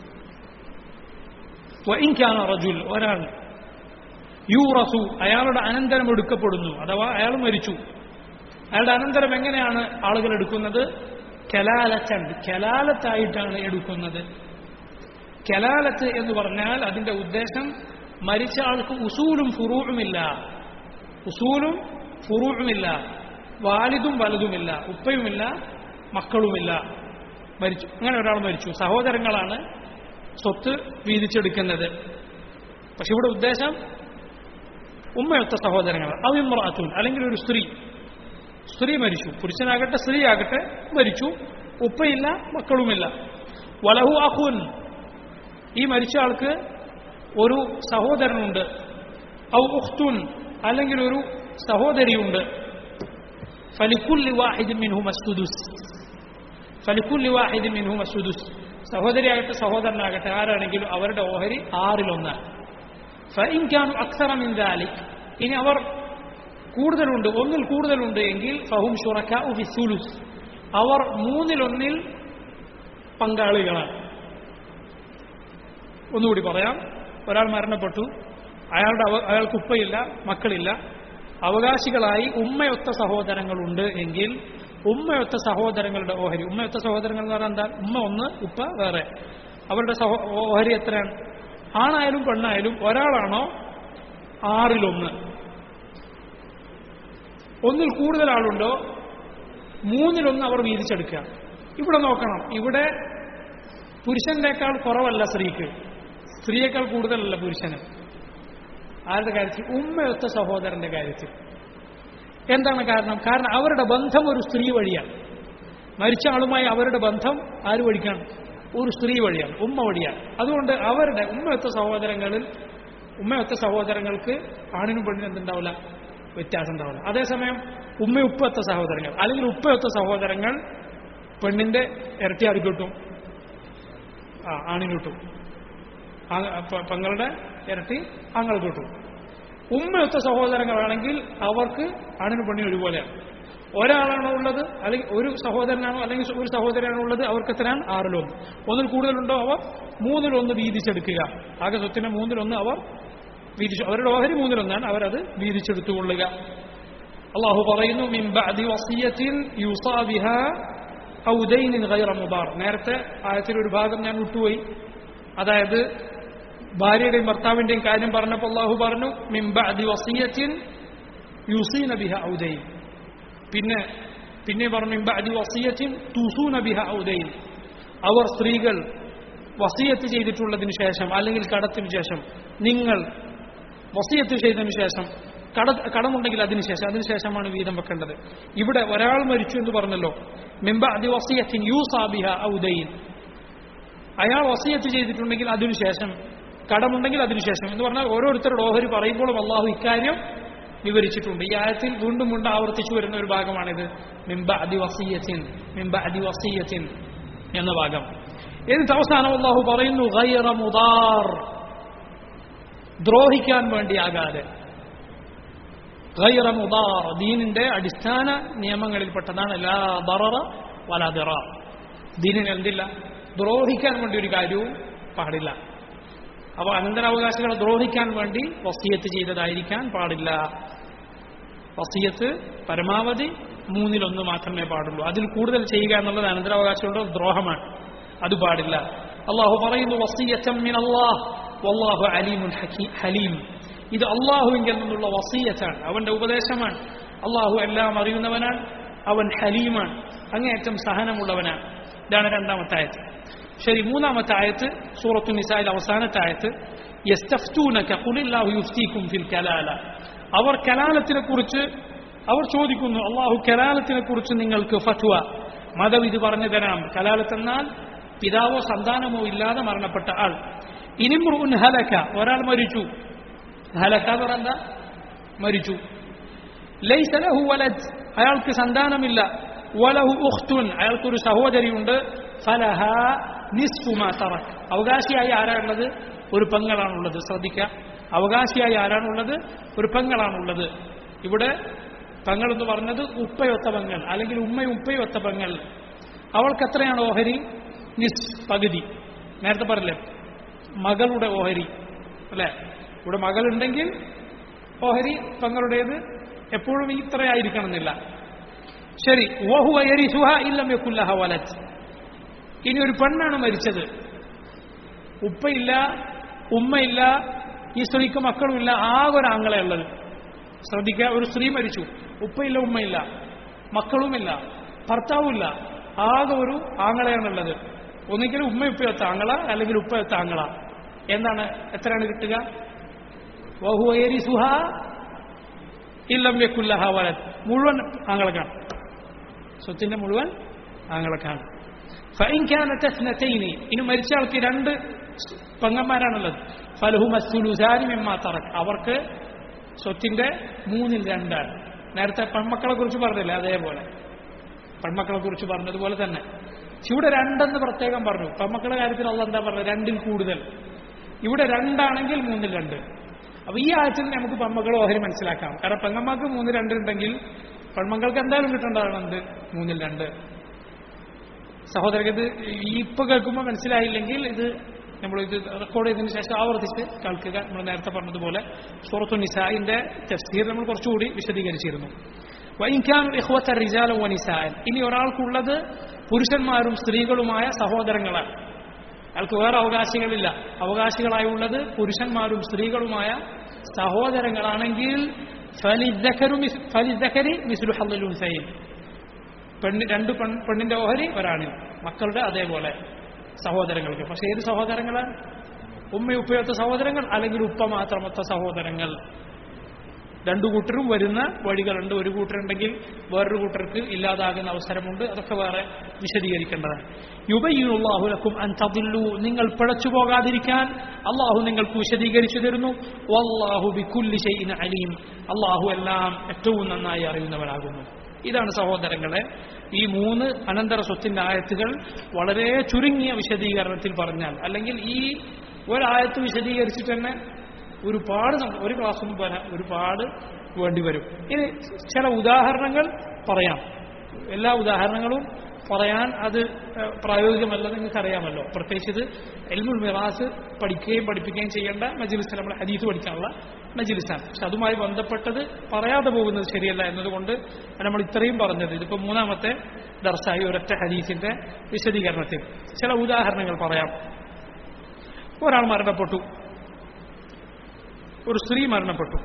وإن كان رجل ഒരാൾ യൂറസു അയാളുടെ അനന്തരം എടുക്കപ്പെടുന്നു അഥവാ അയാൾ മരിച്ചു അയാളുടെ അനന്തരം എങ്ങനെയാണ് ആളുകൾ എടുക്കുന്നത് കലാലത്തൻ കലാലത്തായിട്ടാണ് എടുക്കുന്നത് കലാലത്ത് എന്ന് പറഞ്ഞാൽ അതിന്റെ ഉദ്ദേശം മരിച്ച ആൾക്ക് ഉസൂലും ഫുറൂഴുമില്ല ഉസൂലും ഫുറൂഴുമില്ല വാലിദും വലുതുമില്ല ഉപ്പയുമില്ല മക്കളുമില്ല മരിച്ചു അങ്ങനെ ഒരാൾ മരിച്ചു സഹോദരങ്ങളാണ് സ്വത്ത് വീതിച്ചെടുക്കുന്നത് പക്ഷെ ഇവിടെ ഉദ്ദേശം ഉമ്മയൊത്ത സഹോദരങ്ങൾ അവിമ്രാത്തുൻ അല്ലെങ്കിൽ ഒരു സ്ത്രീ സ്ത്രീ മരിച്ചു പുരുഷനാകട്ടെ സ്ത്രീ ആകട്ടെ മരിച്ചു ഉപ്പയില്ല മക്കളുമില്ല വലഹു അഹുൻ ഈ മരിച്ച ആൾക്ക് ഒരു സഹോദരനുണ്ട് ഔ ഉഖ്തുൻ അല്ലെങ്കിൽ ഒരു സഹോദരിയുണ്ട് ഫലിക്കുല്ലി വാഹിദ് മിൻഹു മസ്തുദുസ് ഫലിക്കുല്ലി വാഹിദ് മിൻഹു മസ്തുദുസ് സഹോദരിയാകട്ടെ സഹോദരനാകട്ടെ ആരാണെങ്കിലും അവരുടെ ഓഹരി ആറിലൊന്ന് ഫഇൻകാനു അക്സറ മിൻ ദാലിക് ഇനി അവർ കൂടുതലുണ്ട് ഒന്നിൽ കൂടുതലുണ്ട് എങ്കിൽ ഫഹും ഷുറക്ക ഫിസുലുസ് അവർ മൂന്നിലൊന്നിൽ പങ്കാളികളാണ് ഒന്നുകൂടി പറയാം ഒരാൾ മരണപ്പെട്ടു അയാളുടെ അവ അയാൾക്ക് ഉപ്പയില്ല മക്കളില്ല അവകാശികളായി ഉമ്മയൊത്ത സഹോദരങ്ങളുണ്ട് എങ്കിൽ ഉമ്മയൊത്ത സഹോദരങ്ങളുടെ ഓഹരി ഉമ്മയൊത്ത സഹോദരങ്ങൾ എന്ന് പറഞ്ഞാൽ എന്താ ഉമ്മ ഒന്ന് ഉപ്പ വേറെ അവരുടെ സഹോ ഓഹരി എത്രയാണ് ആണായാലും പെണ്ണായാലും ഒരാളാണോ ആറിലൊന്ന് ഒന്നിൽ കൂടുതൽ ആളുണ്ടോ മൂന്നിലൊന്ന് അവർ വീതിച്ചെടുക്കുക ഇവിടെ നോക്കണം ഇവിടെ പുരുഷന്റെക്കാൾ കുറവല്ല സ്ത്രീക്ക് സ്ത്രീയേക്കാൾ കൂടുതലല്ല പുരുഷന് ആരുടെ കാര്യത്തിൽ ഉമ്മയൊത്ത സഹോദരന്റെ കാര്യത്തിൽ എന്താണ് കാരണം കാരണം അവരുടെ ബന്ധം ഒരു സ്ത്രീ വഴിയാണ് മരിച്ച ആളുമായി അവരുടെ ബന്ധം ആര് വഴിക്കാണ് ഒരു സ്ത്രീ വഴിയാണ് ഉമ്മ വഴിയാണ് അതുകൊണ്ട് അവരുടെ ഉമ്മയൊത്ത സഹോദരങ്ങളിൽ ഉമ്മയൊത്ത സഹോദരങ്ങൾക്ക് ആണിനും പെണ്ണിനും എന്തുണ്ടാവില്ല വ്യത്യാസം ഉണ്ടാവില്ല അതേസമയം ഉമ്മ ഉപ്പയൊത്ത സഹോദരങ്ങൾ അല്ലെങ്കിൽ ഉപ്പയൊത്ത സഹോദരങ്ങൾ പെണ്ണിന്റെ ഇരട്ടി ആർക്ക് കിട്ടും ആ ആണിന് കിട്ടും പെങ്ങളുടെ ഇരട്ടി ആങ്ങൾ കിട്ടും ഉമ്മയൊത്ത സഹോദരങ്ങളാണെങ്കിൽ അവർക്ക് ആണിനും പെണ്ണിനും ഒരുപോലെയാണ് ഒരാളാണോ ഉള്ളത് അല്ലെങ്കിൽ ഒരു സഹോദരനാണോ അല്ലെങ്കിൽ ഒരു സഹോദരനാണോ ഉള്ളത് അവർക്ക് എത്രയാണ് ആറിലൊന്ന് ഒന്നിൽ കൂടുതലുണ്ടോ അവർ മൂന്നിലൊന്ന് വീതിച്ചെടുക്കുക ആകെ സ്വത്തിന് മൂന്നിലൊന്ന് അവർ വീതിച്ചു അവരുടെ ഓഹരി മൂന്നിലൊന്നാണ് അവരത് വീതിച്ചെടുത്തുകൊള്ളുക അള്ളാഹു പറയുന്നു മിൻ ബഅദി വസിയത്തിൻ യുസാ ബിഹാ ഔ ദൈനിൻ ഗൈറ മുബാർ നേരത്തെ ആയത്തിൽ ഒരു ഭാഗം ഞാൻ വിട്ടുപോയി അതായത് ഭാര്യയുടെയും ഭർത്താവിന്റെയും കാര്യം പറഞ്ഞപ്പോൾ അള്ളാഹു പറഞ്ഞു മിൻ ബഅദി വസിയത്തിൻ യുസീന ബിഹ ഔ ദൈൻ പിന്നെ പിന്നെ പറഞ്ഞു മിൻ ബഅദി വസിയത്തിൻ തുസൂന ബിഹ ഔ ദൈൻ അവർ സ്ത്രീകൾ വസിയത്ത് ചെയ്തിട്ടുള്ളതിന് ശേഷം അല്ലെങ്കിൽ കടത്തിന് ശേഷം നിങ്ങൾ വസിയത്ത് ചെയ്തതിനു ശേഷം കട കടമുണ്ടെങ്കിൽ അതിനുശേഷം അതിനുശേഷമാണ് വീതം വെക്കേണ്ടത് ഇവിടെ ഒരാൾ മരിച്ചു എന്ന് പറഞ്ഞല്ലോ മിമ്പ അതിവസിയത്തിൻ യൂസാബിഹ ഔദയിൻ അയാൾ വസിയത്ത് ചെയ്തിട്ടുണ്ടെങ്കിൽ അതിനുശേഷം കടമുണ്ടെങ്കിൽ അതിനുശേഷം എന്ന് പറഞ്ഞാൽ ഓരോരുത്തരുടെ ഓഹരി പറയുമ്പോഴും അള്ളാഹു ഇക്കാര്യം വിവരിച്ചിട്ടുണ്ട് ഈ ആയത്തിൽ വീണ്ടും വീണ്ടും ആവർത്തിച്ചു വരുന്ന ഒരു ഭാഗമാണിത് മിമ്പ അതിവസീയത്തിൻ മിമ്പ അതിവസീയത്തിൻ എന്ന ഭാഗം എന്നിട്ട് അവസാനം അള്ളാഹു പറയുന്നു ഗൈറ മുദാർ ദ്രോഹിക്കാൻ വേണ്ടിയാകാതെ ഗൈറ മുദാർ ദീനിന്റെ അടിസ്ഥാന നിയമങ്ങളിൽപ്പെട്ടതാണ് ലാ ദററ വലാ ദിറാർ ദീനിന് എന്തില്ല ദ്രോഹിക്കാൻ വേണ്ടി ഒരു കാര്യവും പാടില്ല അപ്പൊ അനന്തരാവകാശികളെ ദ്രോഹിക്കാൻ വേണ്ടി വസീയത്ത് ചെയ്തതായിരിക്കാൻ പാടില്ല വസീയത്ത് പരമാവധി മൂന്നിലൊന്ന് മാത്രമേ പാടുള്ളൂ അതിൽ കൂടുതൽ ചെയ്യുക എന്നുള്ളത് അനന്തരാവകാശികളുടെ ദ്രോഹമാണ് അത് പാടില്ല അള്ളാഹു പറയുന്നു വസീയത്തം മിൻ അല്ലാഹ് വല്ലാഹു അലീമുൽ ഹക്കീ ഹലീം ഇത് അള്ളാഹുവിങ്കിൽ നിന്നുള്ള വസീയത്താണ് അവന്റെ ഉപദേശമാണ് അള്ളാഹു എല്ലാം അറിയുന്നവനാണ് അവൻ ഹലീമാണ് അങ്ങേയറ്റം സഹനമുള്ളവനാണ് ഇതാണ് രണ്ടാമത്തെ ആയത്ത് ശരി മൂന്നാമത്തെ ആയത്ത് സൂറത്തു നിസായിൽ അവസാനത്തെ ആയത്ത് യസ്തഫ്തൂനക ഖുലില്ലാഹു യുഫ്തീകും ഫിൽ കലാല അവർ കലാലത്തിനെ കുറിച്ച് അവർ ചോദിക്കുന്നു അള്ളാഹു കലാലത്തിനെ കുറിച്ച് നിങ്ങൾക്ക് ഫത്വ മതം ഇത് പറഞ്ഞു തരാം കലാലത്ത് എന്നാൽ പിതാവോ സന്താനമോ ഇല്ലാതെ മരണപ്പെട്ട ആൾ ഇനിമ്രുൻ ഹലക ഒരാൾ മരിച്ചു ഹലക എന്ന് പറഞ്ഞാൽ മരിച്ചു ലൈസ ലഹു വലദ് അയാൾക്ക് സന്താനമില്ല വലഹു ഉഖ്തുൻ അയാൾക്കൊരു സഹോദരിയുണ്ട് ഫലഹ നിസ്ഫു മാ തറക് അവകാശിയായി ആരാണുള്ളത് ഒരു പെങ്ങളാണുള്ളത് ശ്രദ്ധിക്കുക അവകാശിയായി ആരാണുള്ളത് ഒരു പെങ്ങളാണുള്ളത് ഇവിടെ പെങ്ങൾ എന്ന് പറഞ്ഞത് ഉപ്പയൊത്ത പെങ്ങൾ അല്ലെങ്കിൽ ഉമ്മയും ഉപ്പയും ഒത്ത പെങ്ങൾ അവൾക്ക് എത്രയാണ് ഓഹരി നിസ് പകുതി നേരത്തെ പറഞ്ഞില്ലേ മകളുടെ ഓഹരി അല്ലെ ഇവിടെ മകളുണ്ടെങ്കിൽ ഓഹരി പെങ്ങളുടേത് എപ്പോഴും ഇത്രയായിരിക്കണം എന്നില്ല ശരി ഓഹു അയരിസുഹ ഇല്ലം യക്കുല്ലഹ വലത് ഇനി ഒരു പെണ്ണാണ് മരിച്ചത് ഉപ്പയില്ല ഉമ്മയില്ല ഈ സ്ത്രീക്ക് മക്കളുമില്ല ആകെ ഒരു ആങ്ങളെ ഉള്ളത് ശ്രദ്ധിക്കുക ഒരു സ്ത്രീ മരിച്ചു ഉപ്പയില്ല ഉമ്മയില്ല മക്കളുമില്ല ഭർത്താവുമില്ല ആകെ ഒരു ആങ്ങളെയാണുള്ളത് ഒന്നുകിൽ ഉമ്മ ഉപ്പയൊത്ത ആങ്ങള അല്ലെങ്കിൽ ഉപ്പയൊത്ത ആങ്ങള എന്താണ് എത്രയാണ് കിട്ടുക വഹുവയരി സുഹ ഇല്ലം വെക്കുല്ലഹ വലത് മുഴുവൻ ആങ്ങളക്കാണ് സ്വത്തിന്റെ മുഴുവൻ ആങ്ങളക്കാണ് ഫൈൻകാനത്തസ്നത്തൈനി ഇനി മരിച്ച ആൾക്ക് രണ്ട് പെങ്ങന്മാരാണുള്ളത് ഫലഹു മസ്സുലുസാരി മിമ്മാ തറക്ക് അവർക്ക് സ്വത്തിന്റെ മൂന്നിൽ രണ്ടാണ് നേരത്തെ പെൺമക്കളെ കുറിച്ച് പറഞ്ഞില്ലേ അതേപോലെ പെൺമക്കളെ കുറിച്ച് പറഞ്ഞതുപോലെ തന്നെ ഇവിടെ രണ്ടെന്ന് പ്രത്യേകം പറഞ്ഞു പെൺമക്കളുടെ കാര്യത്തിൽ അള്ള എന്താ പറഞ്ഞത് രണ്ടിൽ കൂടുതൽ ഇവിടെ രണ്ടാണെങ്കിൽ മൂന്നിൽ രണ്ട് അപ്പൊ ഈ ആഴ്ചയിൽ നമുക്ക് പെൺമക്കൾ ഓഹരി മനസ്സിലാക്കാം കാരണം പെങ്ങന്മാർക്ക് മൂന്ന് രണ്ടുണ്ടെങ്കിൽ പെൺമക്കൾക്ക് എന്തായാലും കിട്ടേണ്ടതാണ് എന്ത് മൂന്നിൽ രണ്ട് സഹോദരക്ക് ഇത് ഇപ്പൊ കേൾക്കുമ്പോൾ മനസ്സിലായില്ലെങ്കിൽ ഇത് നമ്മൾ ഇത് റെക്കോർഡ് ചെയ്തതിനു ശേഷം ആവർത്തിച്ച് കേൾക്കുക നമ്മൾ നേരത്തെ പറഞ്ഞതുപോലെ സൂറത്തു നിസായിന്റെ തഫ്സീർ നമ്മൾ കുറച്ചുകൂടി വിശദീകരിച്ചിരുന്നു വൈൻഖാൻ ഇഹ്വത്ത റിജാലും വനിസായൻ ഇനി ഒരാൾക്കുള്ളത് പുരുഷന്മാരും സ്ത്രീകളുമായ സഹോദരങ്ങളാണ് അയാൾക്ക് വേറെ അവകാശികളില്ല അവകാശികളായുള്ളത് പുരുഷന്മാരും സ്ത്രീകളുമായ സഹോദരങ്ങളാണെങ്കിൽ ഫലിദക്കരി മിസുലു ഹല്ലുൻസൈൻ പെണ്ണ് രണ്ട് പെൺ പെണ്ണിന്റെ ഓഹരി ഒരാണിൽ മക്കളുടെ അതേപോലെ സഹോദരങ്ങൾക്ക് പക്ഷെ ഏത് സഹോദരങ്ങളാണ് ഉമ്മ ഉപ്പയൊത്ത സഹോദരങ്ങൾ അല്ലെങ്കിൽ ഉപ്പ മാത്രമൊത്ത സഹോദരങ്ങൾ രണ്ടു കൂട്ടരും വരുന്ന വഴികളുണ്ട് ഒരു കൂട്ടരുണ്ടെങ്കിൽ വേറൊരു കൂട്ടർക്ക് ഇല്ലാതാകുന്ന അവസരമുണ്ട് അതൊക്കെ വേറെ വിശദീകരിക്കേണ്ടതാണ് യുബയ്യുള്ളാഹുലക്കും അൻതദില്ലു നിങ്ങൾ പിഴച്ചു പോകാതിരിക്കാൻ അള്ളാഹു നിങ്ങൾക്ക് വിശദീകരിച്ചു തരുന്നു വല്ലാഹു ബിക്കുല്ലി ഷൈഇൻ അലീം അള്ളാഹു എല്ലാം ഏറ്റവും നന്നായി അറിയുന്നവരാകുന്നു ഇതാണ് സഹോദരങ്ങളെ ഈ മൂന്ന് അനന്തര സ്വത്തിന്റെ ആയത്തുകൾ വളരെ ചുരുങ്ങിയ വിശദീകരണത്തിൽ പറഞ്ഞാൽ അല്ലെങ്കിൽ ഈ ഒരായത്ത് വിശദീകരിച്ചിട്ട് തന്നെ ഒരുപാട് സം- ഒരു ക്ലാസ്സൊന്നും പോരാ ഒരുപാട് വേണ്ടി വരും ഇനി ചില ഉദാഹരണങ്ങൾ പറയാം എല്ലാ ഉദാഹരണങ്ങളും പറയാൻ അത് ഏഹ്, പ്രായോഗികമല്ലെന്ന് നിങ്ങൾക്ക് അറിയാമല്ലോ പ്രത്യേകിച്ച് ഇത് എൽമുൽ മിറാസ് പഠിക്കുകയും പഠിപ്പിക്കുകയും ചെയ്യേണ്ട മജിലിസ് നമ്മൾ ഹദീസ് പഠിക്കാനുള്ള മജിലിസാണ് പക്ഷെ അതുമായി ബന്ധപ്പെട്ടത് പറയാതെ പോകുന്നത് ശരിയല്ല എന്നതുകൊണ്ട് നമ്മൾ ഇത്രയും പറഞ്ഞത് ഇതിപ്പോ മൂന്നാമത്തെ ദർശായി ഒരൊറ്റ ഹദീസിന്റെ വിശദീകരണത്തിൽ ചില ഉദാഹരണങ്ങൾ പറയാം ഒരാൾ മരണപ്പെട്ടു ഒരു സ്ത്രീ മരണപ്പെട്ടു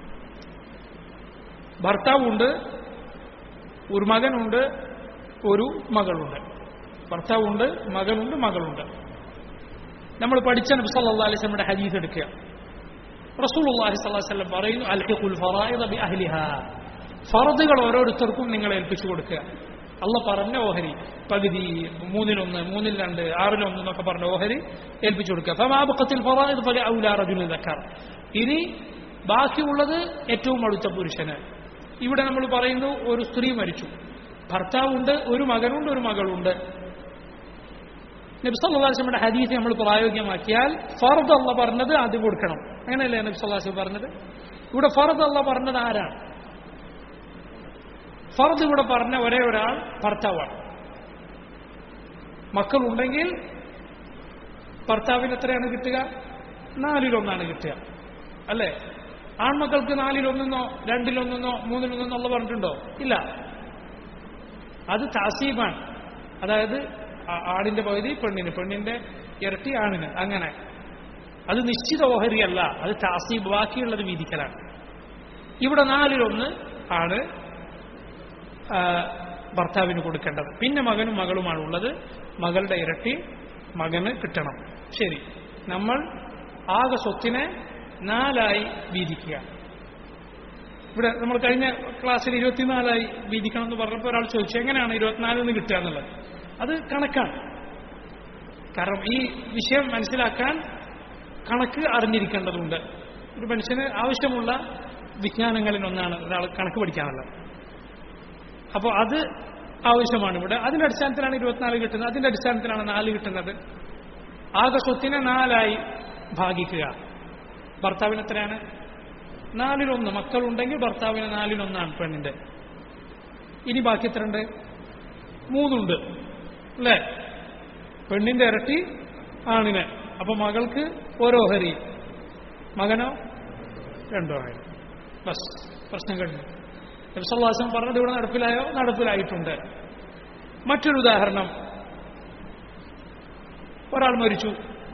ഭർത്താവുണ്ട് ഒരു മകനുണ്ട് ഒരു മകളുണ്ട് ഭർത്താവുണ്ട് മകനുണ്ട് മകളുണ്ട് നമ്മൾ പഠിച്ച നബി സല്ലല്ലാഹു അലൈഹി വസല്ലമയുടെ ഹദീസ് എടുക്കുക റസൂലുള്ളാഹി സ്വല്ലല്ലാഹു അലൈഹി വസല്ലം പറയുന്നു അൽഹിഖുൽ ഫറായിദ ബി അഹ്ലിഹാ ഫറദുകൾ ഓരോരുത്തർക്കും നിങ്ങൾ ഏൽപ്പിച്ചു കൊടുക്കുക അല്ല പറഞ്ഞ ഓഹരി പകുതി മൂന്നിലൊന്ന് മൂന്നിൽ രണ്ട് ആറിലൊന്ന് എന്നൊക്കെ പറഞ്ഞ ഓഹരി ഏൽപ്പിച്ചു കൊടുക്കുക ഫമാബക്കത്തിൽ ഫറായിദ് ഫല ഔലാ റജുലിൻ ദക്കർ ഇനി ബാക്കിയുള്ളത് ഏറ്റവും അടുത്ത പുരുഷന് ഇവിടെ നമ്മൾ പറയുന്നു ഒരു സ്ത്രീ മരിച്ചു ഭർത്താവുണ്ട് ഒരു മകനുണ്ട് ഒരു മകളുണ്ട് നബ്സല്ലാസ്ലമിയുടെ ഹദീസ് നമ്മൾ പ്രായോഗികമാക്കിയാൽ ഫർദ് അല്ല പറഞ്ഞത് ആദ്യം കൊടുക്കണം അങ്ങനെയല്ലേ നബ്സല്ലാസ് പറഞ്ഞത് ഇവിടെ ഫർദ് അല്ല പറഞ്ഞത് ആരാണ് ഫർദ് ഇവിടെ പറഞ്ഞ ഒരേ ഒരാൾ ഭർത്താവാണ് മക്കളുണ്ടെങ്കിൽ ഭർത്താവിന് എത്രയാണ് കിട്ടുക നാലിലൊന്നാണ് കിട്ടുക അല്ലേ ആൺമക്കൾക്ക് നാലിലൊന്നെന്നോ രണ്ടിലൊന്നെന്നോ മൂന്നിലൊന്നെന്നോ ഉള്ള പറഞ്ഞിട്ടുണ്ടോ ഇല്ല അത് താസീബാണ് അതായത് ആ- ആടിന്റെ പകുതി പെണ്ണിന് പെണ്ണിന്റെ ഇരട്ടി ആണിന് അങ്ങനെ അത് നിശ്ചിത ഓഹരിയല്ല അത് താസീബ് ബാക്കിയുള്ളത് വീതിക്കലാണ് ഇവിടെ നാലിലൊന്ന് ആണ് ആ, ഭർത്താവിന് കൊടുക്കേണ്ടത് പിന്നെ മകനും മകളുമാണ് ഉള്ളത് മകളുടെ ഇരട്ടി മകന് കിട്ടണം ശരി നമ്മൾ ആകെ സ്വത്തിനെ നാലായി വീതിക്കുക ഇവിടെ നമ്മൾ കഴിഞ്ഞ ക്ലാസ്സിൽ ഇരുപത്തിനാലായി വീതിക്കണം എന്ന് പറഞ്ഞപ്പോൾ ഒരാൾ ചോദിച്ചു എങ്ങനെയാണ് ഇരുപത്തിനാലിൽ നിന്ന് കിട്ടുക എന്നുള്ളത് അത് കണക്കാണ് കാരണം ഈ വിഷയം മനസ്സിലാക്കാൻ കണക്ക് അറിഞ്ഞിരിക്കേണ്ടതുണ്ട് ഒരു മനുഷ്യന് ആവശ്യമുള്ള വിജ്ഞാനങ്ങളിൽ ഒന്നാണ് ഒരാൾ കണക്ക് പഠിക്കാനുള്ളത് അപ്പോൾ അത് ആവശ്യമാണ് ഇവിടെ അതിന്റെ അടിസ്ഥാനത്തിലാണ് ഇരുപത്തിനാല് കിട്ടുന്നത് അതിന്റെ അടിസ്ഥാനത്തിലാണ് നാല് കിട്ടുന്നത് ആകെ സ്വത്തിനെ നാലായി ഭാഗിക്കുക ഭർത്താവിന് എത്രയാണ് നാലിലൊന്ന് മക്കളുണ്ടെങ്കിൽ ഭർത്താവിന് നാലിലൊന്നാണ് പെണ്ണിന്റെ ഇനി ബാക്കി എത്രയുണ്ട് മൂന്നുണ്ട് അല്ലേ പെണ്ണിന്റെ ഇരട്ടി ആണിന് അപ്പൊ മകൾക്ക് ഓരോ ഹരി മകനോ രണ്ടോ ഹരി ബസ് പ്രശ്നം കഴിഞ്ഞു നബിസല്ലാസം പറഞ്ഞത് ഇവിടെ നടപ്പിലായോ നടപ്പിലായിട്ടുണ്ട് മറ്റൊരു ഉദാഹരണം ഒരാൾ മരിച്ചു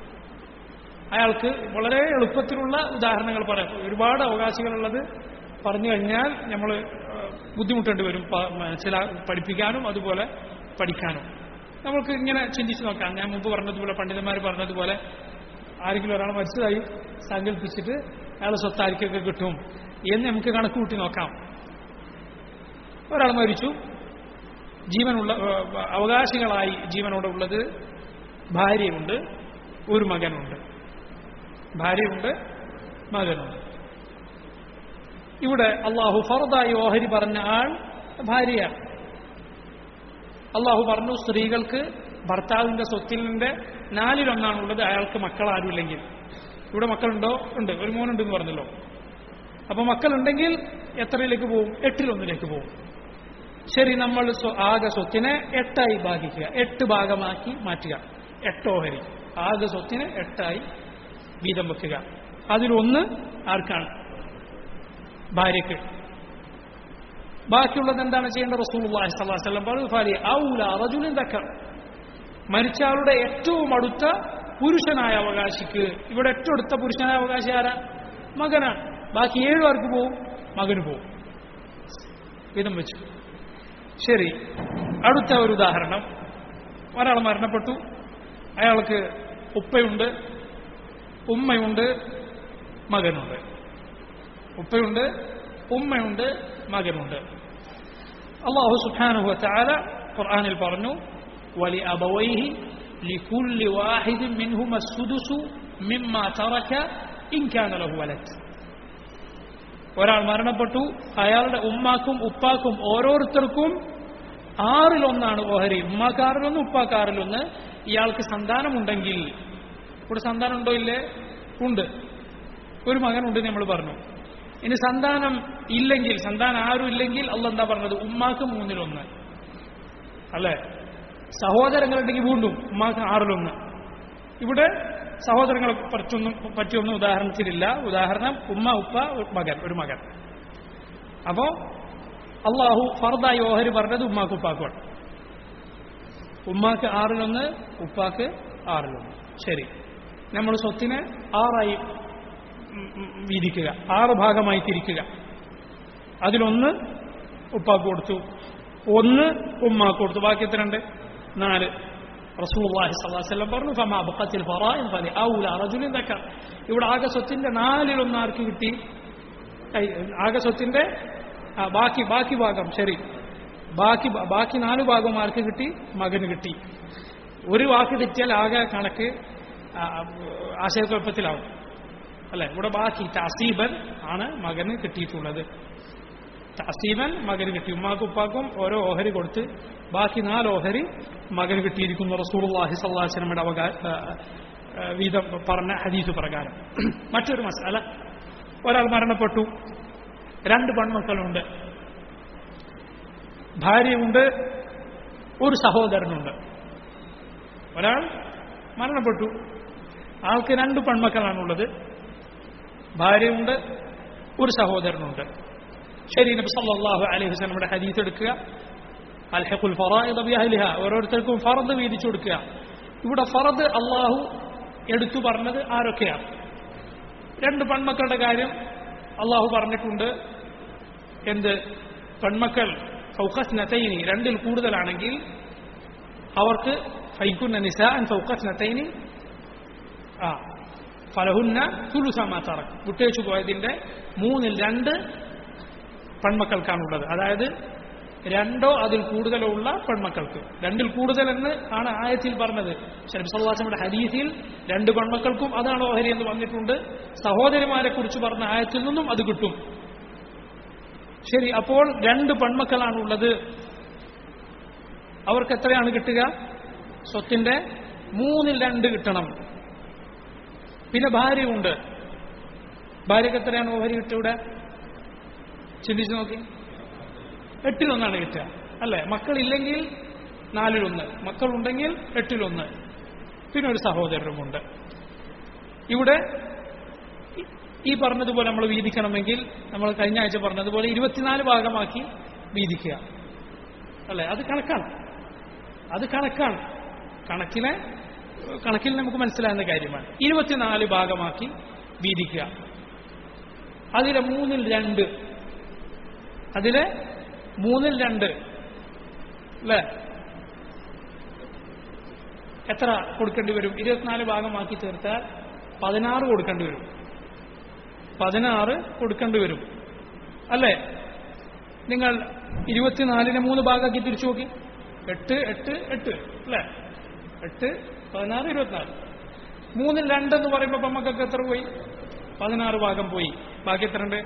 അയാൾക്ക് വളരെ എളുപ്പത്തിലുള്ള ഉദാഹരണങ്ങൾ പറയാം ഒരുപാട് അവകാശികളുള്ളത് പറഞ്ഞു കഴിഞ്ഞാൽ നമ്മൾ ബുദ്ധിമുട്ടേണ്ടി വരും പ- മനസ്സിലാ പഠിപ്പിക്കാനും അതുപോലെ പഠിക്കാനും നമുക്ക് ഇങ്ങനെ ചിന്തിച്ച് നോക്കാം ഞാൻ മുമ്പ് പറഞ്ഞതുപോലെ പണ്ഡിതന്മാർ പറഞ്ഞതുപോലെ ആരെങ്കിലും ഒരാൾ മരിച്ചതായി സങ്കല്പിച്ചിട്ട് അയാൾ സ്വത്ത് ആർക്കൊക്കെ കിട്ടും എന്ന് നമുക്ക് കണക്ക് കൂട്ടി നോക്കാം ഒരാൾ മരിച്ചു ജീവനുള്ള ഏഹ്, അവകാശികളായി ജീവനോടെ ഉള്ളത് ഭാര്യയുണ്ട് ഒരു മകനുണ്ട് ഭാര്യയുണ്ട് മകനുണ്ട് ഇവിടെ അള്ളാഹു ഫറദായി ഓഹരി പറഞ്ഞ ആൾ ഭാര്യയാണ് അള്ളാഹു പറഞ്ഞു സ്ത്രീകൾക്ക് ഭർത്താവിന്റെ സ്വത്തിൻ്റെ നാലിലൊന്നാണുള്ളത് അയാൾക്ക് മക്കൾ ആരുമില്ലെങ്കിൽ ഇവിടെ മക്കളുണ്ടോ ഉണ്ട് ഒരു മോനുണ്ടെന്ന് പറഞ്ഞല്ലോ അപ്പൊ മക്കളുണ്ടെങ്കിൽ എത്രയിലേക്ക് പോവും എട്ടിലൊന്നിലേക്ക് പോവും ശരി നമ്മൾ സ്വ- ആകെ സ്വത്തിനെ എട്ടായി ഭാഗിക്കുക എട്ട് ഭാഗമാക്കി മാറ്റുക എട്ടോഹരി ആകെ സ്വത്തിനെ എട്ടായി വീതം വെക്കുക അതിലൊന്ന് ആർക്കാണ് ഭാര്യയ്ക്ക് ബാക്കിയുള്ളത് എന്താണ് ചെയ്യേണ്ടത് റസൂലുള്ളാഹി സ്വല്ലല്ലാഹു അലൈഹി വസല്ലം പറഞ്ഞു ഫാലി ഔല റജുലിൻ ദക്കർ മരിച്ച ആളുടെ ഏറ്റവും അടുത്ത പുരുഷനായ അവകാശിക്ക് ഇവിടെ ഏറ്റവും അടുത്ത പുരുഷനായ അവകാശി ആരാ മകനാണ് ബാക്കി ഏഴു പേർക്ക് പോവും മകന് പോവും വിധം വെച്ചു ശരി അടുത്ത ഒരു ഉദാഹരണം ഒരാൾ മരണപ്പെട്ടു അയാൾക്ക് ഉപ്പയുണ്ട് ഉമ്മയുണ്ട് മകനുണ്ട് ഉപ്പയുണ്ട് ഉമ്മയുണ്ട് മകനുണ്ട് അള്ളാഹു സുബ്ഹാനഹു വതആല ഖുർആനിൽ പറഞ്ഞു വലി അബവൈഹി ലികുല്ലി വാഹിദിൻ മിൻഹുമ السدس മിമ്മ തറക ഇൻ കാന ലഹു വലദ് ഒരാൾ മരണപ്പെട്ടു അയാളുടെ ഉമ്മാക്കും ഉപ്പാക്കും ഓരോരുത്തർക്കും ആറിലൊന്നാണ് ഓഹരി ഉമ്മാക്ക് ആറിലൊന്ന് ഉപ്പാക്ക് ആറിലൊന്ന് ഇയാൾക്ക് സന്താനമുണ്ടെങ്കിൽ ഇവിടെ സന്താനം ഉണ്ടോ ഇല്ലേ ഉണ്ട് ഒരു മകനുണ്ട് നമ്മൾ പറഞ്ഞു ഇനി സന്താനം ഇല്ലെങ്കിൽ സന്താനം ആരും ഇല്ലെങ്കിൽ അല്ല എന്താ പറഞ്ഞത് ഉമ്മാക്ക് മൂന്നിലൊന്ന് അല്ലേ സഹോദരങ്ങളുണ്ടെങ്കിൽ വീണ്ടും ഉമ്മാക്ക് ആറിലൊന്ന് ഇവിടെ സഹോദരങ്ങളെ പറ്റൊന്നും പറ്റിയൊന്നും ഉദാഹരണത്തിലില്ല ഉദാഹരണം ഉമ്മ ഉപ്പ ഒരു മകൻ ഒരു മകൻ അപ്പോ അള്ളാഹു ഫർദായി ഓഹരി പറഞ്ഞത് ഉമ്മാക്ക് ഉപ്പാക്കുമാണ് ഉമ്മാക്ക് ആറിലൊന്ന് ഉപ്പാക്ക് ആറിലൊന്ന് ശരി നമ്മൾ സ്വത്തിനെ ആറായി ഉം, ഉം, വീതിക്കുക ആറ് ഭാഗമായി തിരിക്കുക അതിലൊന്ന് ഉപ്പാക്ക് കൊടുത്തു ഒന്ന് ഉമ്മാക്ക് കൊടുത്തു ബാക്കി എത്രയുണ്ട് നാല് റസൂലുള്ളാഹി സ്വല്ലല്ലാഹു അലൈഹി വസല്ലം പറഞ്ഞു ഫമാ ബഖത്തിൽ ഫറാഇൻ ഫലി ഔല റജുലിൻ ദക്കർ ഇവിടെ ആകെ സ്വത്തിന്റെ നാലിലൊന്ന് ആർക്ക് കിട്ടി ഐ, ആകെ സ്വത്തിന്റെ ആ, ബാക്കി ബാക്കി ഭാഗം ശരി ബാക്കി ബാക്കി നാല് ഭാഗം ആർക്ക് കിട്ടി മകന് കിട്ടി ഒരു വാക്ക് തെറ്റിയാൽ ആകെ കണക്ക് ആ, ആശയക്കുഴപ്പത്തിലാവും അല്ലെ ഇവിടെ ബാക്കി തസീബൻ ആണ് മകന് കിട്ടിയിട്ടുള്ളത് തസീബൻ മകന് കിട്ടി ഉമ്മാക്കും ഉപ്പാക്കും ഓരോ ഓഹരി കൊടുത്ത് ബാക്കി നാല് ഓഹരി മകന് കിട്ടിയിരിക്കുന്നു റസൂലുള്ളാഹി സ്വല്ലല്ലാഹു അലൈഹി വസല്ലമയുടെ അവകാ ആ, ആ, വീതം പറഞ്ഞ ഹദീസ് പ്രകാരം മറ്റൊരു മസാല ഒരാൾ മരണപ്പെട്ടു രണ്ട് പെൺമക്കളുണ്ട് ഭാര്യയുണ്ട് ഒരു സഹോദരനുണ്ട് ഒരാൾ മരണപ്പെട്ടു ആൾക്ക് രണ്ട് പെൺമക്കളാണുള്ളത് ഭാര്യയുണ്ട് ഒരു സഹോദരനുണ്ട് ശരി നബി സല്ലല്ലാഹു അലൈഹി വസല്ലമയുടെ ഹദീസ് എടുക്കുക അൽഹഖുൽ ഫറായിദ ബിഅഹ്ലിഹ ഓരോരുത്തർക്കും ഫറദ് വീതിച്ചു കൊടുക്കുക ഇവിടെ ഫറദ് അള്ളാഹു എടുത്തു പറഞ്ഞത് ആരൊക്കെയാണ് രണ്ട് പെൺമക്കളുടെ കാര്യം അള്ളാഹു പറഞ്ഞിട്ടുണ്ട് എന്ത് പെൺമക്കൾ ഫൗഖസ്നതൈനി രണ്ടിൽ കൂടുതലാണെങ്കിൽ അവർക്ക് ഫൈക്കുന്ന നിസാൻ ഫൗഖസ്നതൈനി ആ ഫലഹുന്ന തുലുസമാത്തറ വിട്ടേച്ചു പോയതിന്റെ മൂന്നിൽ രണ്ട് പെൺമക്കൾക്കാണുള്ളത് അതായത് രണ്ടോ അതിൽ കൂടുതലോ ഉള്ള പെൺമക്കൾക്ക് രണ്ടിൽ കൂടുതൽ എന്ന് ആണ് ആയത്തിൽ പറഞ്ഞത് ഷരീഫുല്ലാസയുടെ ഹദീസിൽ രണ്ട് പെൺമക്കൾക്കും അതാണ് ഓഹരി എന്ന് പറഞ്ഞിട്ടുണ്ട് സഹോദരിമാരെ കുറിച്ച് പറഞ്ഞ ആയത്തിൽ നിന്നും അത് കിട്ടും ശരി അപ്പോൾ രണ്ട് പെൺമക്കളാണുള്ളത് അവർക്ക് എത്രയാണ് കിട്ടുക സ്വത്തിന്റെ മൂന്നിൽ രണ്ട് കിട്ടണം പിന്നെ ഭാര്യയുണ്ട് ഭാര്യക്ക് എത്രയാണ് ഓഹരി കിട്ടുക ഇവിടെ ചിന്തിച്ചു നോക്കി എട്ടിലൊന്നാണ് കിട്ടുക അല്ലെ മക്കളില്ലെങ്കിൽ നാലിലൊന്ന് മക്കളുണ്ടെങ്കിൽ എട്ടിലൊന്ന് പിന്നെ ഒരു സഹോദരനുമുണ്ട് ഇവിടെ ഈ- ഈ പറഞ്ഞതുപോലെ നമ്മൾ വീതിക്കണമെങ്കിൽ നമ്മൾ കഴിഞ്ഞ ആഴ്ച പറഞ്ഞതുപോലെ ഇരുപത്തിനാല് ഭാഗമാക്കി വീതിക്കുക അല്ലെ അത് കണക്കാണ് അത് കണക്കാണ് കണക്കിനെ കണക്കിൽ നമുക്ക് മനസ്സിലാകുന്ന കാര്യമാണ് ഇരുപത്തിനാല് ഭാഗമാക്കി വീതിക്കുക അതിലെ മൂന്നിൽ രണ്ട് അതിലെ മൂന്നിൽ രണ്ട് അല്ലേ എത്ര കൊടുക്കേണ്ടി വരും ഇരുപത്തിനാല് ഭാഗമാക്കി തീർത്താൽ പതിനാറ് കൊടുക്കേണ്ടി വരും പതിനാറ് കൊടുക്കേണ്ടി വരും അല്ലേ നിങ്ങൾ ഇരുപത്തിനാലിനെ മൂന്ന് ഭാഗമാക്കി തിരിച്ചു നോക്കി എട്ട് എട്ട് എട്ട് അല്ലേ എട്ട് പതിനാറ് ഇരുപത്തിനാല് മൂന്നിൽ രണ്ടെന്ന് പറയുമ്പോൾ ഇപ്പം മക്കൾക്ക് എത്ര പോയി പതിനാറ് ഭാഗം പോയി ബാക്കി എത്ര ഉണ്ട്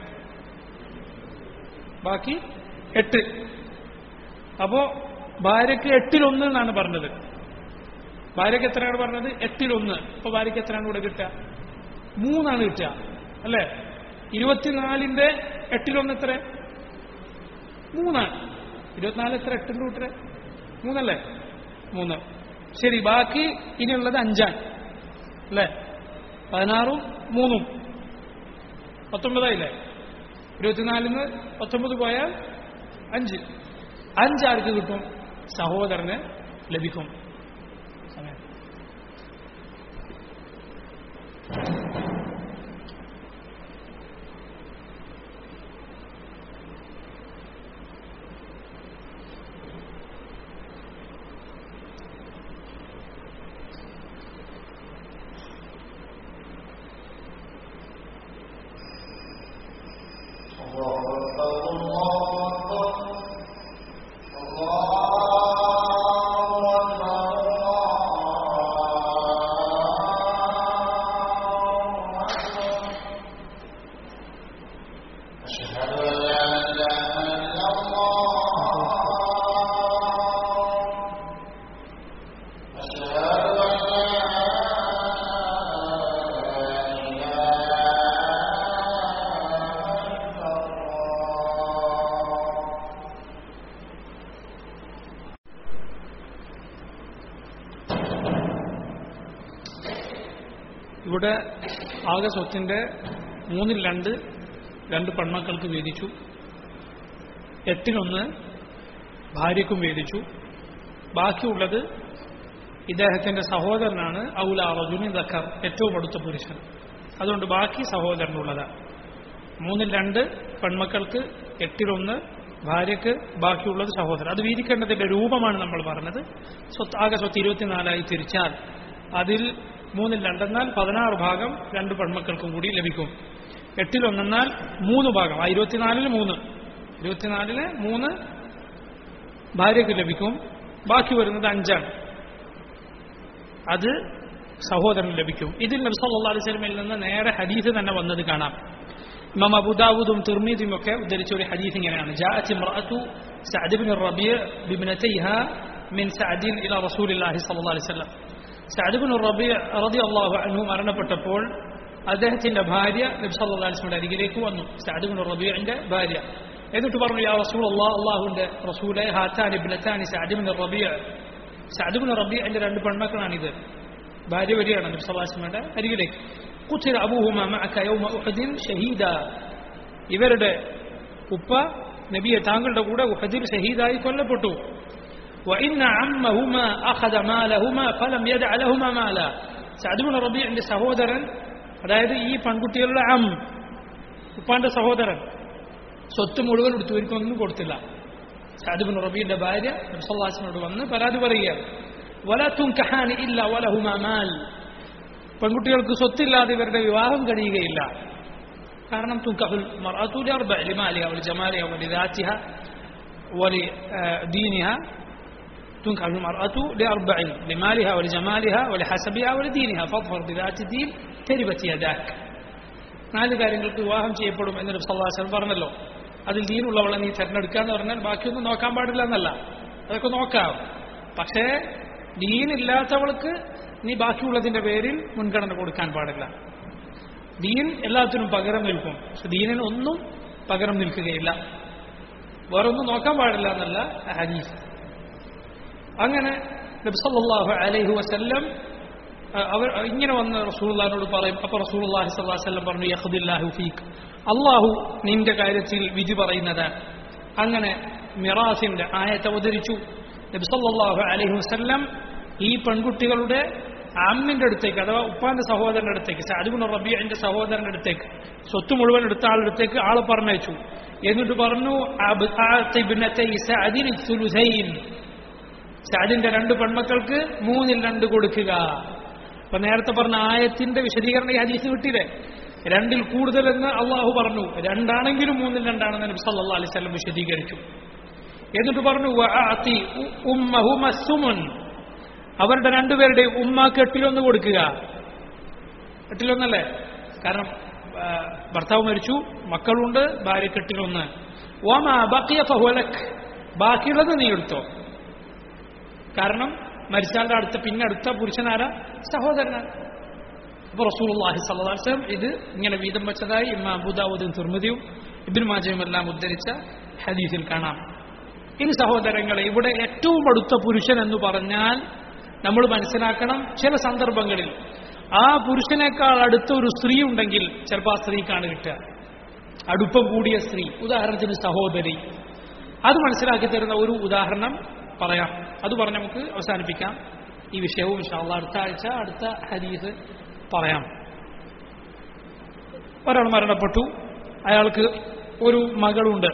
ബാക്കി എട്ട് അപ്പോ ഭാര്യയ്ക്ക് എട്ടിലൊന്ന് എന്നാണ് പറഞ്ഞത് ഭാര്യയ്ക്ക് എത്രയാണ് പറഞ്ഞത് എട്ടിലൊന്ന് അപ്പൊ ഭാര്യയ്ക്ക് എത്രയാണ് ഇവിടെ കിട്ടുക മൂന്നാണ് കിട്ടുക അല്ലേ ഇരുപത്തിനാലിന്റെ എട്ടിലൊന്ന് എത്ര മൂന്നാണ് ഇരുപത്തിനാല് എത്ര എട്ടിന്റെ കൂട്ടര് മൂന്നല്ലേ മൂന്ന് ശരി ബാക്കി ഇനിയുള്ളത് അഞ്ചാണ് അല്ലേ പതിനാറും മൂന്നും പത്തൊമ്പതായില്ലേ ഇരുപത്തിനാലിന്ന് പത്തൊമ്പത് പോയാൽ അഞ്ച് അഞ്ചാർക്ക് കിട്ടും സഹോദരന് ലഭിക്കും സമയം أشهد أن لا إله إلا الله أشهد أن لا إله إلا الله ഇവിടെ ആകെ സ്വത്തിന്റെ മൂന്നിൽ രണ്ട് രണ്ട് പെൺമക്കൾക്ക് വേദിച്ചു എട്ടിലൊന്ന് ഭാര്യയ്ക്കും വേദിച്ചു ബാക്കിയുള്ളത് ഇദ്ദേഹത്തിന്റെ സഹോദരനാണ് ഔല റജുനി ദക്കർ ഏറ്റവും അടുത്ത പുരുഷൻ അതുകൊണ്ട് ബാക്കി സഹോദരനുള്ളതാണ് മൂന്നിൽ രണ്ട് പെൺമക്കൾക്ക് എട്ടിലൊന്ന് ഭാര്യക്ക് ബാക്കിയുള്ളത് സഹോദരൻ അത് വീതിക്കേണ്ടതിന്റെ രൂപമാണ് നമ്മൾ പറഞ്ഞത് സ്വത്ത് ആകെ സ്വത്ത് ഇരുപത്തിനാലായി തിരിച്ചാൽ അതിൽ മൂന്നിൽ രണ്ടെന്നാൽ പതിനാറ് ഭാഗം രണ്ട് പെൺമക്കൾക്കും കൂടി ലഭിക്കും എട്ടിലൊന്നെന്നാൽ മൂന്ന് ഭാഗം ആ ഇരുപത്തിനാലിന് മൂന്ന് ഇരുപത്തിനാലിന് മൂന്ന് ഭാര്യക്ക് ലഭിക്കും ബാക്കി വരുന്നത് അഞ്ചാണ് അത് സഹോദരന് ലഭിക്കും ഇതിൽ നബി സല്ലല്ലാഹു അലൈഹി വസല്ലമയിൽ നിന്ന് നേരെ ഹദീസ് തന്നെ വന്നത് കാണാം ഇമാം അബൂദാവൂദും തിർമീദിയും ഒക്കെ ഉദ്ധരിച്ച ഒരു ഹദീസ് ഇങ്ങനെയാണ് ജാഅത്ത് ഇംറഅതു സഅദ് ഇബ്നു റബീഅ ബിബ്നതൈഹാ മിൻ സഅദിൻ ഇലാ റസൂലില്ലാഹി സ്വല്ലല്ലാഹു അലൈഹി വസല്ലം സഅദ് ഇബ്നു റബീഅ റളിയല്ലാഹു അൻഹു മരണപ്പെട്ടപ്പോൾ അദ്ദേഹത്തിന്റെ ഭാര്യ നബി സല്ലല്ലാഹു അലൈഹി വസല്ലമയുടെ അരികിലേക്ക് വന്നു സഅദ് ഇബ്നു റബീഅന്റെ ഭാര്യ എന്നിട്ട് പറഞ്ഞു യാ റസൂലല്ലാഹ് അല്ലാഹുവിന്റെ റസൂലേ ഹാത്താൻ ഇബ്നതാനി Saad ibn Rabia Saad ibn റബീഅന്റെ രണ്ട് പെൺമക്കളാണിത് ഭാര്യ വരികയാണ് നബി സല്ലല്ലാഹു അലൈഹി വസല്ലമയുടെ അരികിലേക്ക് കുത്തിര അബൂഹുമ മഅക യൗമ ഉഹദിൻ ഷഹീദ ഇവരുടെ ഉപ്പ നബിയെ താങ്കളുടെ കൂടെ ഉഹദിൽ ഷഹീദായി കൊല്ലപ്പെട്ടു وإن عمهما أخذ مالهما فلم يدع لهما مالا സഅദ് ഇബ്നു റബീഅന്റെ സഹോദരൻ അതായത് ഈ പെൺകുട്ടികളുടെ അം ഉപ്പാന്റെ സഹോദരൻ സ്വത്ത് മുഴുവൻ എടുത്തു ഇവർക്കൊന്നും കൊടുത്തില്ല സഅദ് ഇബ്നു റബീന്റെ ഭാര്യ നബി സല്ലല്ലാഹു അലൈഹി വസല്ലമയോട് വന്ന് പരാതി പറയുകയാണ് വല തുൻകഹാനി ഇല്ല വലഹുമാ മാൽ പെൺകുട്ടികൾക്ക് സ്വത്തില്ലാതെ ഇവരുടെ വിവാഹം കഴിയുകയില്ല കാരണം തുൻകഹുൽ മർഅതു ലഅർബഅ ലിമാലിഹ വലിജമാലിഹ വലിദാത്തിഹ ولدينها تنكح المرأة لأربع لمالها ولجمالها ولحسبها ولدينها فاظفر بذات الدين تربت يداك നാല് കാര്യങ്ങൾക്ക് വിവാഹം ചെയ്യപ്പെടും എന്ന് നബി സല്ലല്ലാഹു അലൈഹി വസല്ലം പറഞ്ഞല്ലോ അതിൽ ദീനുള്ളവളെ നീ തിരഞ്ഞെടുക്കുക എന്ന് പറഞ്ഞാൽ ബാക്കിയൊന്നും നോക്കാൻ പാടില്ല എന്നല്ല അതൊക്കെ നോക്കാം പക്ഷേ ദീനില്ലാത്തവൾക്ക് നീ ബാക്കിയുള്ളതിന്റെ പേരിൽ മുൻഗണന കൊടുക്കാൻ പാടില്ല ദീൻ എല്ലാത്തിനും പകരം നിൽക്കും പക്ഷെ ദീനിന് ഒന്നും പകരം നിൽക്കുകയില്ല വേറൊന്നും നോക്കാൻ പാടില്ല എന്നല്ല ഹദീസ് അങ്ങനെ നബി സല്ലല്ലാഹു അലൈഹി വസല്ലം അഹ് അവർ ഇങ്ങനെ വന്ന് റസൂലുള്ളാഹിനോട് പറയും അപ്പോൾ റസൂലുള്ളാഹി സ്വല്ലല്ലാഹു അലൈഹി വസല്ലം പറഞ്ഞു യഖ്ദില്ലാഹു ഫീക്ക് അള്ളാഹു നിന്റെ കാര്യത്തിൽ വിധി പറയുന്നതാണ് അങ്ങനെ മിറാസിന്റെ ആയത്ത് അവതരിച്ചു നബി സല്ലല്ലാഹു അലൈഹി വസല്ലം ഈ പെൺകുട്ടികളുടെ അമ്മിന്റെ അടുത്തേക്ക് അഥവാ ഉപ്പാന്റെ സഹോദരന്റെ അടുത്തേക്ക് സഅദുബിൻ റബീഅന്റെ സഹോദരന്റെ അടുത്തേക്ക് സ്വത്ത് മുഴുവൻ എടുത്ത ആളടുത്തേക്ക് ആളെ പറഞ്ഞയച്ചു എന്നിട്ട് പറഞ്ഞു അബ് ആത്തിബ്നതൈ സഅദിൻ സുലുസൈൻ സഅദിന്റെ രണ്ട് പെൺമക്കൾക്ക് മൂന്നിൽ രണ്ട് കൊടുക്കുക അപ്പൊ നേരത്തെ പറഞ്ഞ ആയത്തിന്റെ വിശദീകരണം ഈ ഹദീസ് കിട്ടിയില്ലേ രണ്ടിൽ കൂടുതൽ എന്ന് അള്ളാഹു പറഞ്ഞു രണ്ടാണെങ്കിലും മൂന്നിൽ രണ്ടാണെന്ന് നബി സല്ലല്ലാഹു അലൈഹി വസല്ലം വിശദീകരിച്ചു എന്നിട്ട് പറഞ്ഞു വഅഅതി ഉമ്മഹുമ സുമുൻ അവരുടെ രണ്ടുപേരുടെ ഉമ്മാക്ക് എട്ടിലൊന്ന് കൊടുക്കുക എട്ടിലൊന്നല്ലേ കാരണം ആ, ഭർത്താവ് മരിച്ചു മക്കളുണ്ട് ഭാര്യക്ക് എട്ടിലൊന്ന് ഓമ ബക്കിയ ഫഹുലക് ബാക്കിയുള്ളത് നീ എടുത്തോ കാരണം മരിച്ചാളുടെ അടുത്ത പിന്നെ അടുത്ത പുരുഷനാരാ സഹോദരനാണ് അപ്പൊ റസൂലുള്ളാഹി സ്വല്ലല്ലാഹു അലൈഹി വസല്ലം ഇത് ഇങ്ങനെ വീതം വെച്ചതായി ഇമാം അബൂദാവൂദും തിർമിദിയും ഇബ്നു മാജയും എല്ലാം ഉദ്ധരിച്ച ഹദീസിൽ കാണാം ഇനി സഹോദരങ്ങളെ ഇവിടെ ഏറ്റവും അടുത്ത പുരുഷൻ എന്ന് പറഞ്ഞാൽ നമ്മൾ മനസ്സിലാക്കണം ചില സന്ദർഭങ്ങളിൽ ആ പുരുഷനേക്കാൾ അടുത്ത ഒരു സ്ത്രീ ഉണ്ടെങ്കിൽ ചിലപ്പോൾ ആ സ്ത്രീക്കാണ് കിട്ടുക അടുപ്പം കൂടിയ സ്ത്രീ ഉദാഹരണത്തിന് സഹോദരി അത് മനസ്സിലാക്കി തരുന്ന ഒരു ഉദാഹരണം പറയാം അത് പറഞ്ഞ് നമുക്ക് അവസാനിപ്പിക്കാം ഈ വിഷയവും ഇൻഷാല്ല അടുത്ത ആഴ്ച അടുത്ത ഹദീസ് പറയാം ഒരാൾ മരണപ്പെട്ടു അയാൾക്ക് ഒരു മകളുണ്ട്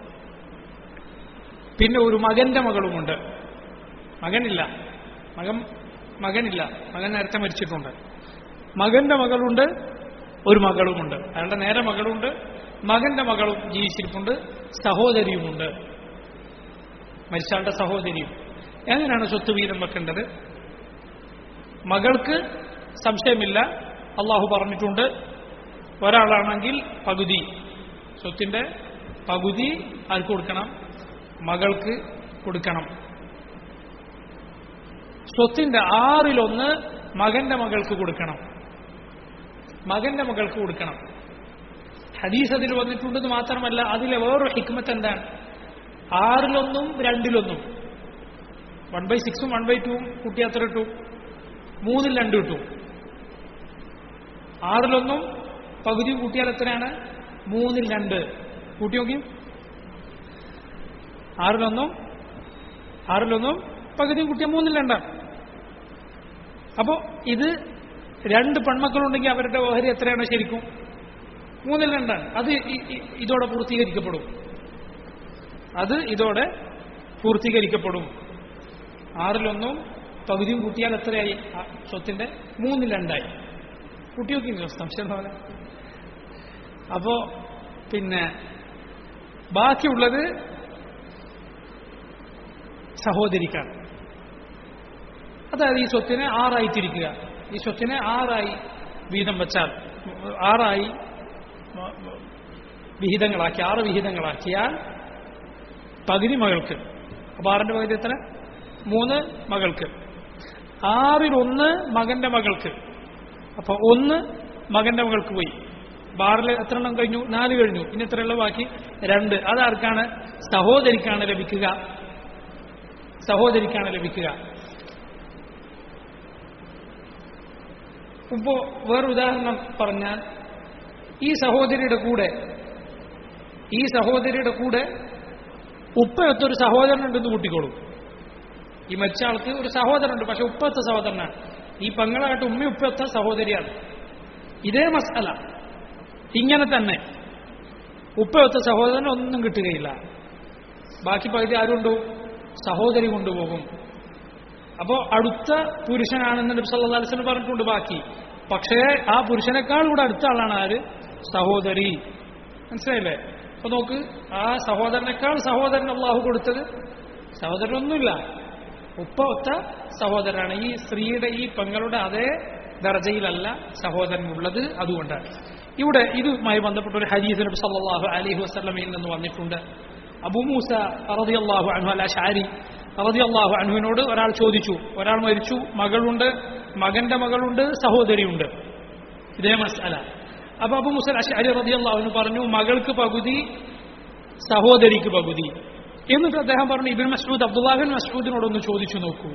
പിന്നെ ഒരു മകന്റെ മകളുമുണ്ട് മകനില്ല മകൻ മകനില്ല മകൻ നേരത്തെ മരിച്ചിട്ടുണ്ട് മകന്റെ മകളുണ്ട് ഒരു മകളുമുണ്ട് അയാളുടെ നേരെ മകളുണ്ട് മകന്റെ മകളും ജീവിച്ചിരിപ്പുണ്ട് സഹോദരിയുമുണ്ട് മരിച്ചാളുടെ സഹോദരിയും എങ്ങനെയാണ് സ്വത്ത് വീതം വെക്കേണ്ടത് മകൾക്ക് സംശയമില്ല അള്ളാഹു പറഞ്ഞിട്ടുണ്ട് ഒരാളാണെങ്കിൽ പകുതി സ്വത്തിന്റെ പകുതി ആർക്ക് കൊടുക്കണം മകൾക്ക് കൊടുക്കണം സ്വത്തിന്റെ ആറിലൊന്ന് മകന്റെ മകൾക്ക് കൊടുക്കണം മകന്റെ മകൾക്ക് കൊടുക്കണം ഹദീസ് അതിൽ വന്നിട്ടുണ്ടെന്ന് മാത്രമല്ല അതിലെ വേറൊരു ഹിക്മത്ത് എന്താണ് ആറിലൊന്നും രണ്ടിലൊന്നും വൺ ബൈ സിക്സും വൺ ബൈ ടൂവും കുട്ടി അത്ര ഇട്ടു മൂന്നിൽ രണ്ട് കിട്ടും ആറിലൊന്നും പകുതി കൂട്ടിയാൽ എത്രയാണ് മൂന്നിൽ രണ്ട് കൂട്ടി നോക്കി ആറിലൊന്നും ആറിലൊന്നും പകുതി കൂട്ടിയാൽ മൂന്നിൽ രണ്ടാണ് അപ്പോ ഇത് രണ്ട് പെൺമക്കളുണ്ടെങ്കിൽ അവരുടെ ഓഹരി എത്രയാണ് ശരിക്കും മൂന്നിൽ രണ്ടാണ് അത് ഇ- ഇ- ഇതോടെ പൂർത്തീകരിക്കപ്പെടും അത് ഇതോടെ പൂർത്തീകരിക്കപ്പെടും ആറിലൊന്നും പകുതിയും കൂട്ടിയാൽ എത്രയായി ആ സ്വത്തിന്റെ മൂന്നിൽ രണ്ടായി കൂട്ടി നോക്കി സംശയം പോലെ അപ്പോ പിന്നെ ബാക്കിയുള്ളത് സഹോദരിക്കാണ് അതായത് ഈ സ്വത്തിനെ ആറായി തിരിക്കുക ഈ സ്വത്തിനെ ആറായി വീതം വെച്ചാൽ ആറായി വിഹിതങ്ങളാക്കി ആറ് വിഹിതങ്ങളാക്കിയാൽ പകുതി മകൾക്ക് അപ്പൊ ആറിന്റെ പകുതി എത്ര മൂന്ന് മകൾക്ക് ആറിലൊന്ന് മകന്റെ മകൾക്ക് അപ്പൊ ഒന്ന് മകന്റെ മകൾക്ക് പോയി ബാറിൽ എത്ര എണ്ണം കഴിഞ്ഞു നാല് കഴിഞ്ഞു ഇനി എത്രയുള്ള ബാക്കി രണ്ട് അതാർക്കാണ് സഹോദരിക്കാണ് ലഭിക്കുക സഹോദരിക്കാണ് ലഭിക്കുക ഇപ്പോ വേറൊരു ഉദാഹരണം പറഞ്ഞാൽ ഈ സഹോദരിയുടെ കൂടെ ഈ സഹോദരിയുടെ കൂടെ ഉപ്പയൊത്തൊരു സഹോദരനുണ്ടെന്ന് കൂട്ടിക്കോളും ഈ മരിച്ച ആൾക്ക് ഒരു സഹോദരനുണ്ട് പക്ഷെ ഉപ്പത്ത സഹോദരനാണ് ഈ പങ്ങളായിട്ട് ഉമ്മ ഉപ്പയൊത്ത സഹോദരിയാണ് ഇതേ മസാല ഇങ്ങനെ തന്നെ ഉപ്പയൊത്ത സഹോദരൻ ഒന്നും കിട്ടുകയില്ല ബാക്കി പകുതി ആരുണ്ടോ സഹോദരി കൊണ്ടുപോകും അപ്പോ അടുത്ത പുരുഷനാണെന്ന് നബി സല്ലല്ലാഹു അലൈഹി വസല്ലം പറഞ്ഞിട്ടുണ്ട് ബാക്കി പക്ഷേ ആ പുരുഷനേക്കാൾ കൂടെ അടുത്ത ആളാണ് ആര് സഹോദരി മനസ്സിലായില്ലേ അപ്പൊ നോക്ക് ആ സഹോദരനേക്കാൾ സഹോദരൻ അള്ളാഹു കൊടുത്തത് സഹോദരനൊന്നുമില്ല ഉപ്പ ഒത്ത സഹോദരനാണ് ഈ സ്ത്രീയുടെ ഈ പെങ്ങളുടെ അതേ ദർജയിലല്ല സഹോദരനുള്ളത് അതുകൊണ്ടാണ് ഇവിടെ ഇതുമായി ബന്ധപ്പെട്ട ഒരു ഹദീസ് നബി സല്ലല്ലാഹു അലൈഹി വസല്ലമയിൽ നിന്ന് വന്നിട്ടുണ്ട് അബു മൂസ റളിയല്ലാഹു അൻഹു അല്ല ഷാരി റളിയല്ലാഹു അൻഹുവിനോട് ഒരാൾ ചോദിച്ചു ഒരാൾ മരിച്ചു മകളുണ്ട് മകന്റെ മകളുണ്ട് സഹോദരിയുണ്ട് ഇതേ മസ്അല അപ്പൊ അബു മുസൽ അഷാരി റളിയല്ലാഹു അൻഹു പറഞ്ഞു മകൾക്ക് പകുതി സഹോദരിക്ക് പകുതി എന്നിട്ട് അദ്ദേഹം പറഞ്ഞു ഇബിൻ മസ്ഊദ് അബ്ദുല്ലാഹിൻ മസ്ഊദിനോടൊന്ന് ചോദിച്ചു നോക്കൂ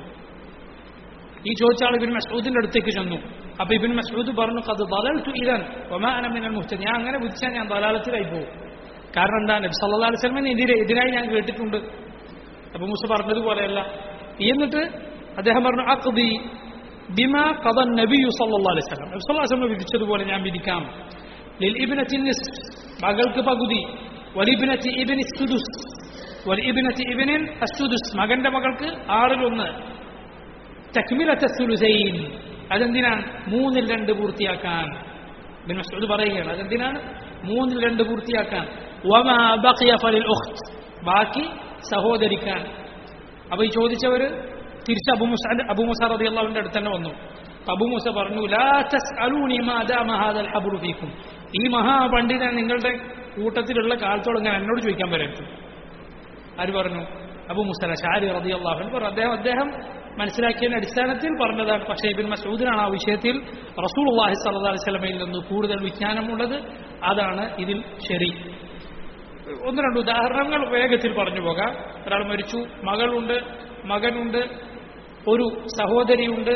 ഈ ചോദിച്ച ആൾ ഇബിൻ മസ്ഊദിന്റെ അടുത്തേക്ക് ചെന്നു അപ്പൊ ഇബിൻ മസ്ഊദ് പറഞ്ഞു കത് ദലൽതു ഇതൻ ഒമാനമിനൽ മുഹ്തൻ ഞാൻ അങ്ങനെ ബുദ്ധിച്ചാൽ ഞാൻ ദലാലത്തിലായി പോകും കാരണം എന്താ നബി സല്ലല്ലാഹു അലൈഹി വസല്ലമയെ എതിരെ എതിരായി ഞാൻ കേട്ടിട്ടുണ്ട് അപ്പൊ മൂസ പറഞ്ഞതുപോലെയല്ല എന്നിട്ട് അദ്ദേഹം പറഞ്ഞു അഖ്ദി ബിമാ ഖദ നബിയു സല്ലല്ലാഹു അലൈഹി വസല്ലം നബി സല്ലല്ലാഹു അലൈഹി വസല്ലം വിധിച്ചതുപോലെ ഞാൻ വിധിക്കാം ലിൽ ഇബ്നത്തി നിസ് മകൾക്ക് പകുതി വലിബ്നത്തി ഇബ്നി സുദുസ് വലിബ്നത്തി ഇബ്നിൻ അസ്സുദുസ് മകന്റെ മകൾക്ക് ആറിലൊന്ന് തക്മിലത്തെ സുലുസൈൻ അതെന്തിനാണ് മൂന്നിൽ രണ്ട് പൂർത്തിയാക്കാൻ ബിൻ മസ്ഊദ് പറയുകയാണ് അതെന്തിനാണ് മൂന്നിൽ രണ്ട് പൂർത്തിയാക്കാൻ വമാ ബഖിയ ഫലിൽ ഉഖ്ത് ബാക്കി സഹോദരിക്കാൻ അപ്പൊ ഈ ചോദിച്ചവര് തിരിച്ച് അബുമുസ അബുമുസ റളിയല്ലാഹുവിന്റെ അടുത്ത് തന്നെ വന്നു അബുമുസ പറഞ്ഞു ലാ തസ്അലൂനി മാ ദാമ ഹാദൽ ഹബ്റു ഫീക്കും ഈ മഹാപണ്ഡിതൻ നിങ്ങളുടെ കൂട്ടത്തിലുള്ള കാലത്തോളം ഞാൻ എന്നോട് ചോദിക്കാൻ വരരുത് ആര് പറഞ്ഞു അബു മുസല ഷാരി റളിയല്ലാഹു അൻഹു പറഞ്ഞു അദ്ദേഹം അദ്ദേഹം മനസ്സിലാക്കിയതിന്റെ അടിസ്ഥാനത്തിൽ പറഞ്ഞതാണ് പക്ഷേ ഇബിൻ മസൂദിനാണ് ആ വിഷയത്തിൽ റസൂലുള്ളാഹി സ്വല്ലല്ലാഹു അലൈഹി വസല്ലമയിൽ നിന്ന് കൂടുതൽ വിജ്ഞാനമുള്ളത് അതാണ് ഇതിൽ ശരി ഒന്ന് രണ്ട് ഉദാഹരണങ്ങൾ വേഗത്തിൽ പറഞ്ഞു പോകാം ഒരാൾ മരിച്ചു മകളുണ്ട് മകനുണ്ട് ഒരു സഹോദരിയുണ്ട്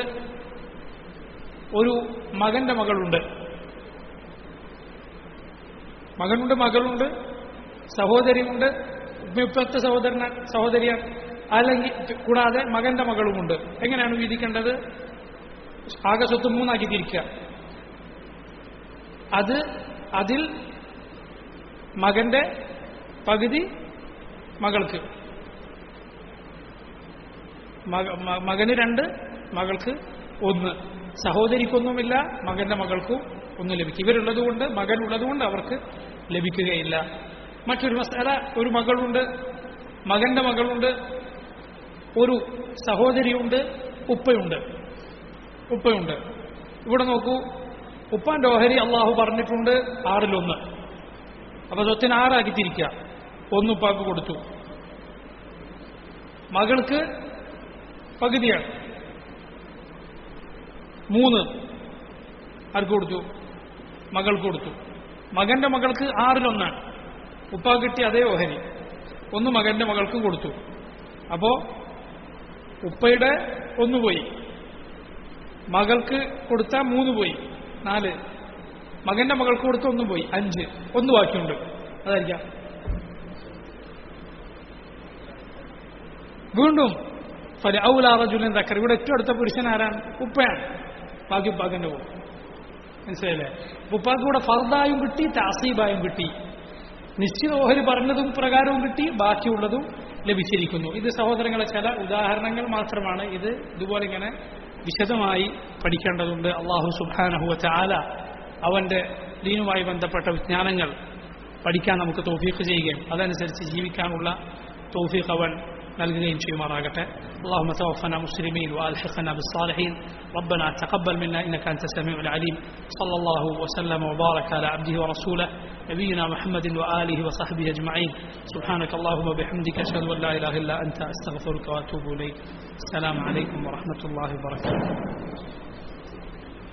ഒരു മകന്റെ മകളുണ്ട് മകനുണ്ട് മകളുണ്ട് സഹോദരിയുണ്ട് ഇപ്പത്തെ സഹോദരന സഹോദരിയാണ് അല്ലെങ്കിൽ കൂടാതെ മകന്റെ മകളുമുണ്ട് എങ്ങനെയാണ് വിധിക്കേണ്ടത് ആകെ സ്വത്ത് മൂന്നാക്കി തിരിക്കുക അത് അതിൽ മകന്റെ പകുതി മകൾക്ക് മക- മ- മകന് രണ്ട് മകൾക്ക് ഒന്ന് സഹോദരിക്കൊന്നുമില്ല മകന്റെ മകൾക്കും ഒന്നും ലഭിക്കും ഇവരുള്ളതുകൊണ്ട് മകനുള്ളതുകൊണ്ട് അവർക്ക് ലഭിക്കുകയില്ല മറ്റൊരു മസാല ഒരു മകളുണ്ട് മകന്റെ മകളുണ്ട് ഒരു സഹോദരിയുണ്ട് ഉപ്പയുണ്ട് ഉപ്പയുണ്ട് ഇവിടെ നോക്കൂ ഉപ്പാന്റെ ഓഹരി അള്ളാഹു പറഞ്ഞിട്ടുണ്ട് ആറിലൊന്ന് അപ്പൊ സ്വത്തിന് ആറാക്കി തിരിക്കുക ഒന്ന് ഉപ്പാക്ക് കൊടുത്തു മകൾക്ക് പകുതിയാണ് മൂന്ന് ആർക്ക് കൊടുത്തു മകൾക്ക് കൊടുത്തു മകന്റെ മകൾക്ക് ആറിലൊന്നാണ് ഉപ്പ കിട്ടിയ അതേ ഓഹരി ഒന്ന് മകന്റെ മകൾക്കും കൊടുത്തു അപ്പോ ഉപ്പയുടെ ഒന്ന് പോയി മകൾക്ക് കൊടുത്ത മൂന്ന് പോയി നാല് മകന്റെ മകൾക്ക് കൊടുത്ത ഒന്ന് പോയി അഞ്ച് ഒന്ന് ബാക്കിയുണ്ട് അതായിരിക്കാം വീണ്ടും ഔലാറജുലൻ തക്കർ ഇവിടെ ഏറ്റവും അടുത്ത പുരുഷൻ ആരാണ് ഉപ്പയാണ് ബാക്കി ഉപ്പാക്കിന്റെ പോകും മനസ്സിലായില്ലേ ഉപ്പാക്ക് കൂടെ ഫർദായും കിട്ടി താസീബായും കിട്ടി നിശ്ചിത ഓഹരി പറഞ്ഞതും പ്രകാരവും കിട്ടി ബാക്കിയുള്ളതും ലഭിച്ചിരിക്കുന്നു ഇത് സഹോദരങ്ങളെ ചില ഉദാഹരണങ്ങൾ മാത്രമാണ് ഇത് ഇതുപോലെ ഇങ്ങനെ വിശദമായി പഠിക്കേണ്ടതുണ്ട് അള്ളാഹു സുബാനഹുവ ചാല അവന്റെ ദീനുമായി ബന്ധപ്പെട്ട വിജ്ഞാനങ്ങൾ പഠിക്കാൻ നമുക്ക് തൗഫീഖ് ചെയ്യുകയും അതനുസരിച്ച് ജീവിക്കാനുള്ള തൗഫീഖ് അവൻ നൽകുകയും ചെയ്യുമാറാകട്ടെ اللهم توفنا مسلمين والحقنا بالصالحين ربنا تقبل منا انك انت السميع العليم صلى الله وسلم وبارك على عبده ورسوله نبينا محمد واله وصحبه اجمعين سبحانك اللهم وبحمدك اشهد ان لا اله الا انت استغفرك واتوب اليك السلام عليكم ورحمه الله وبركاته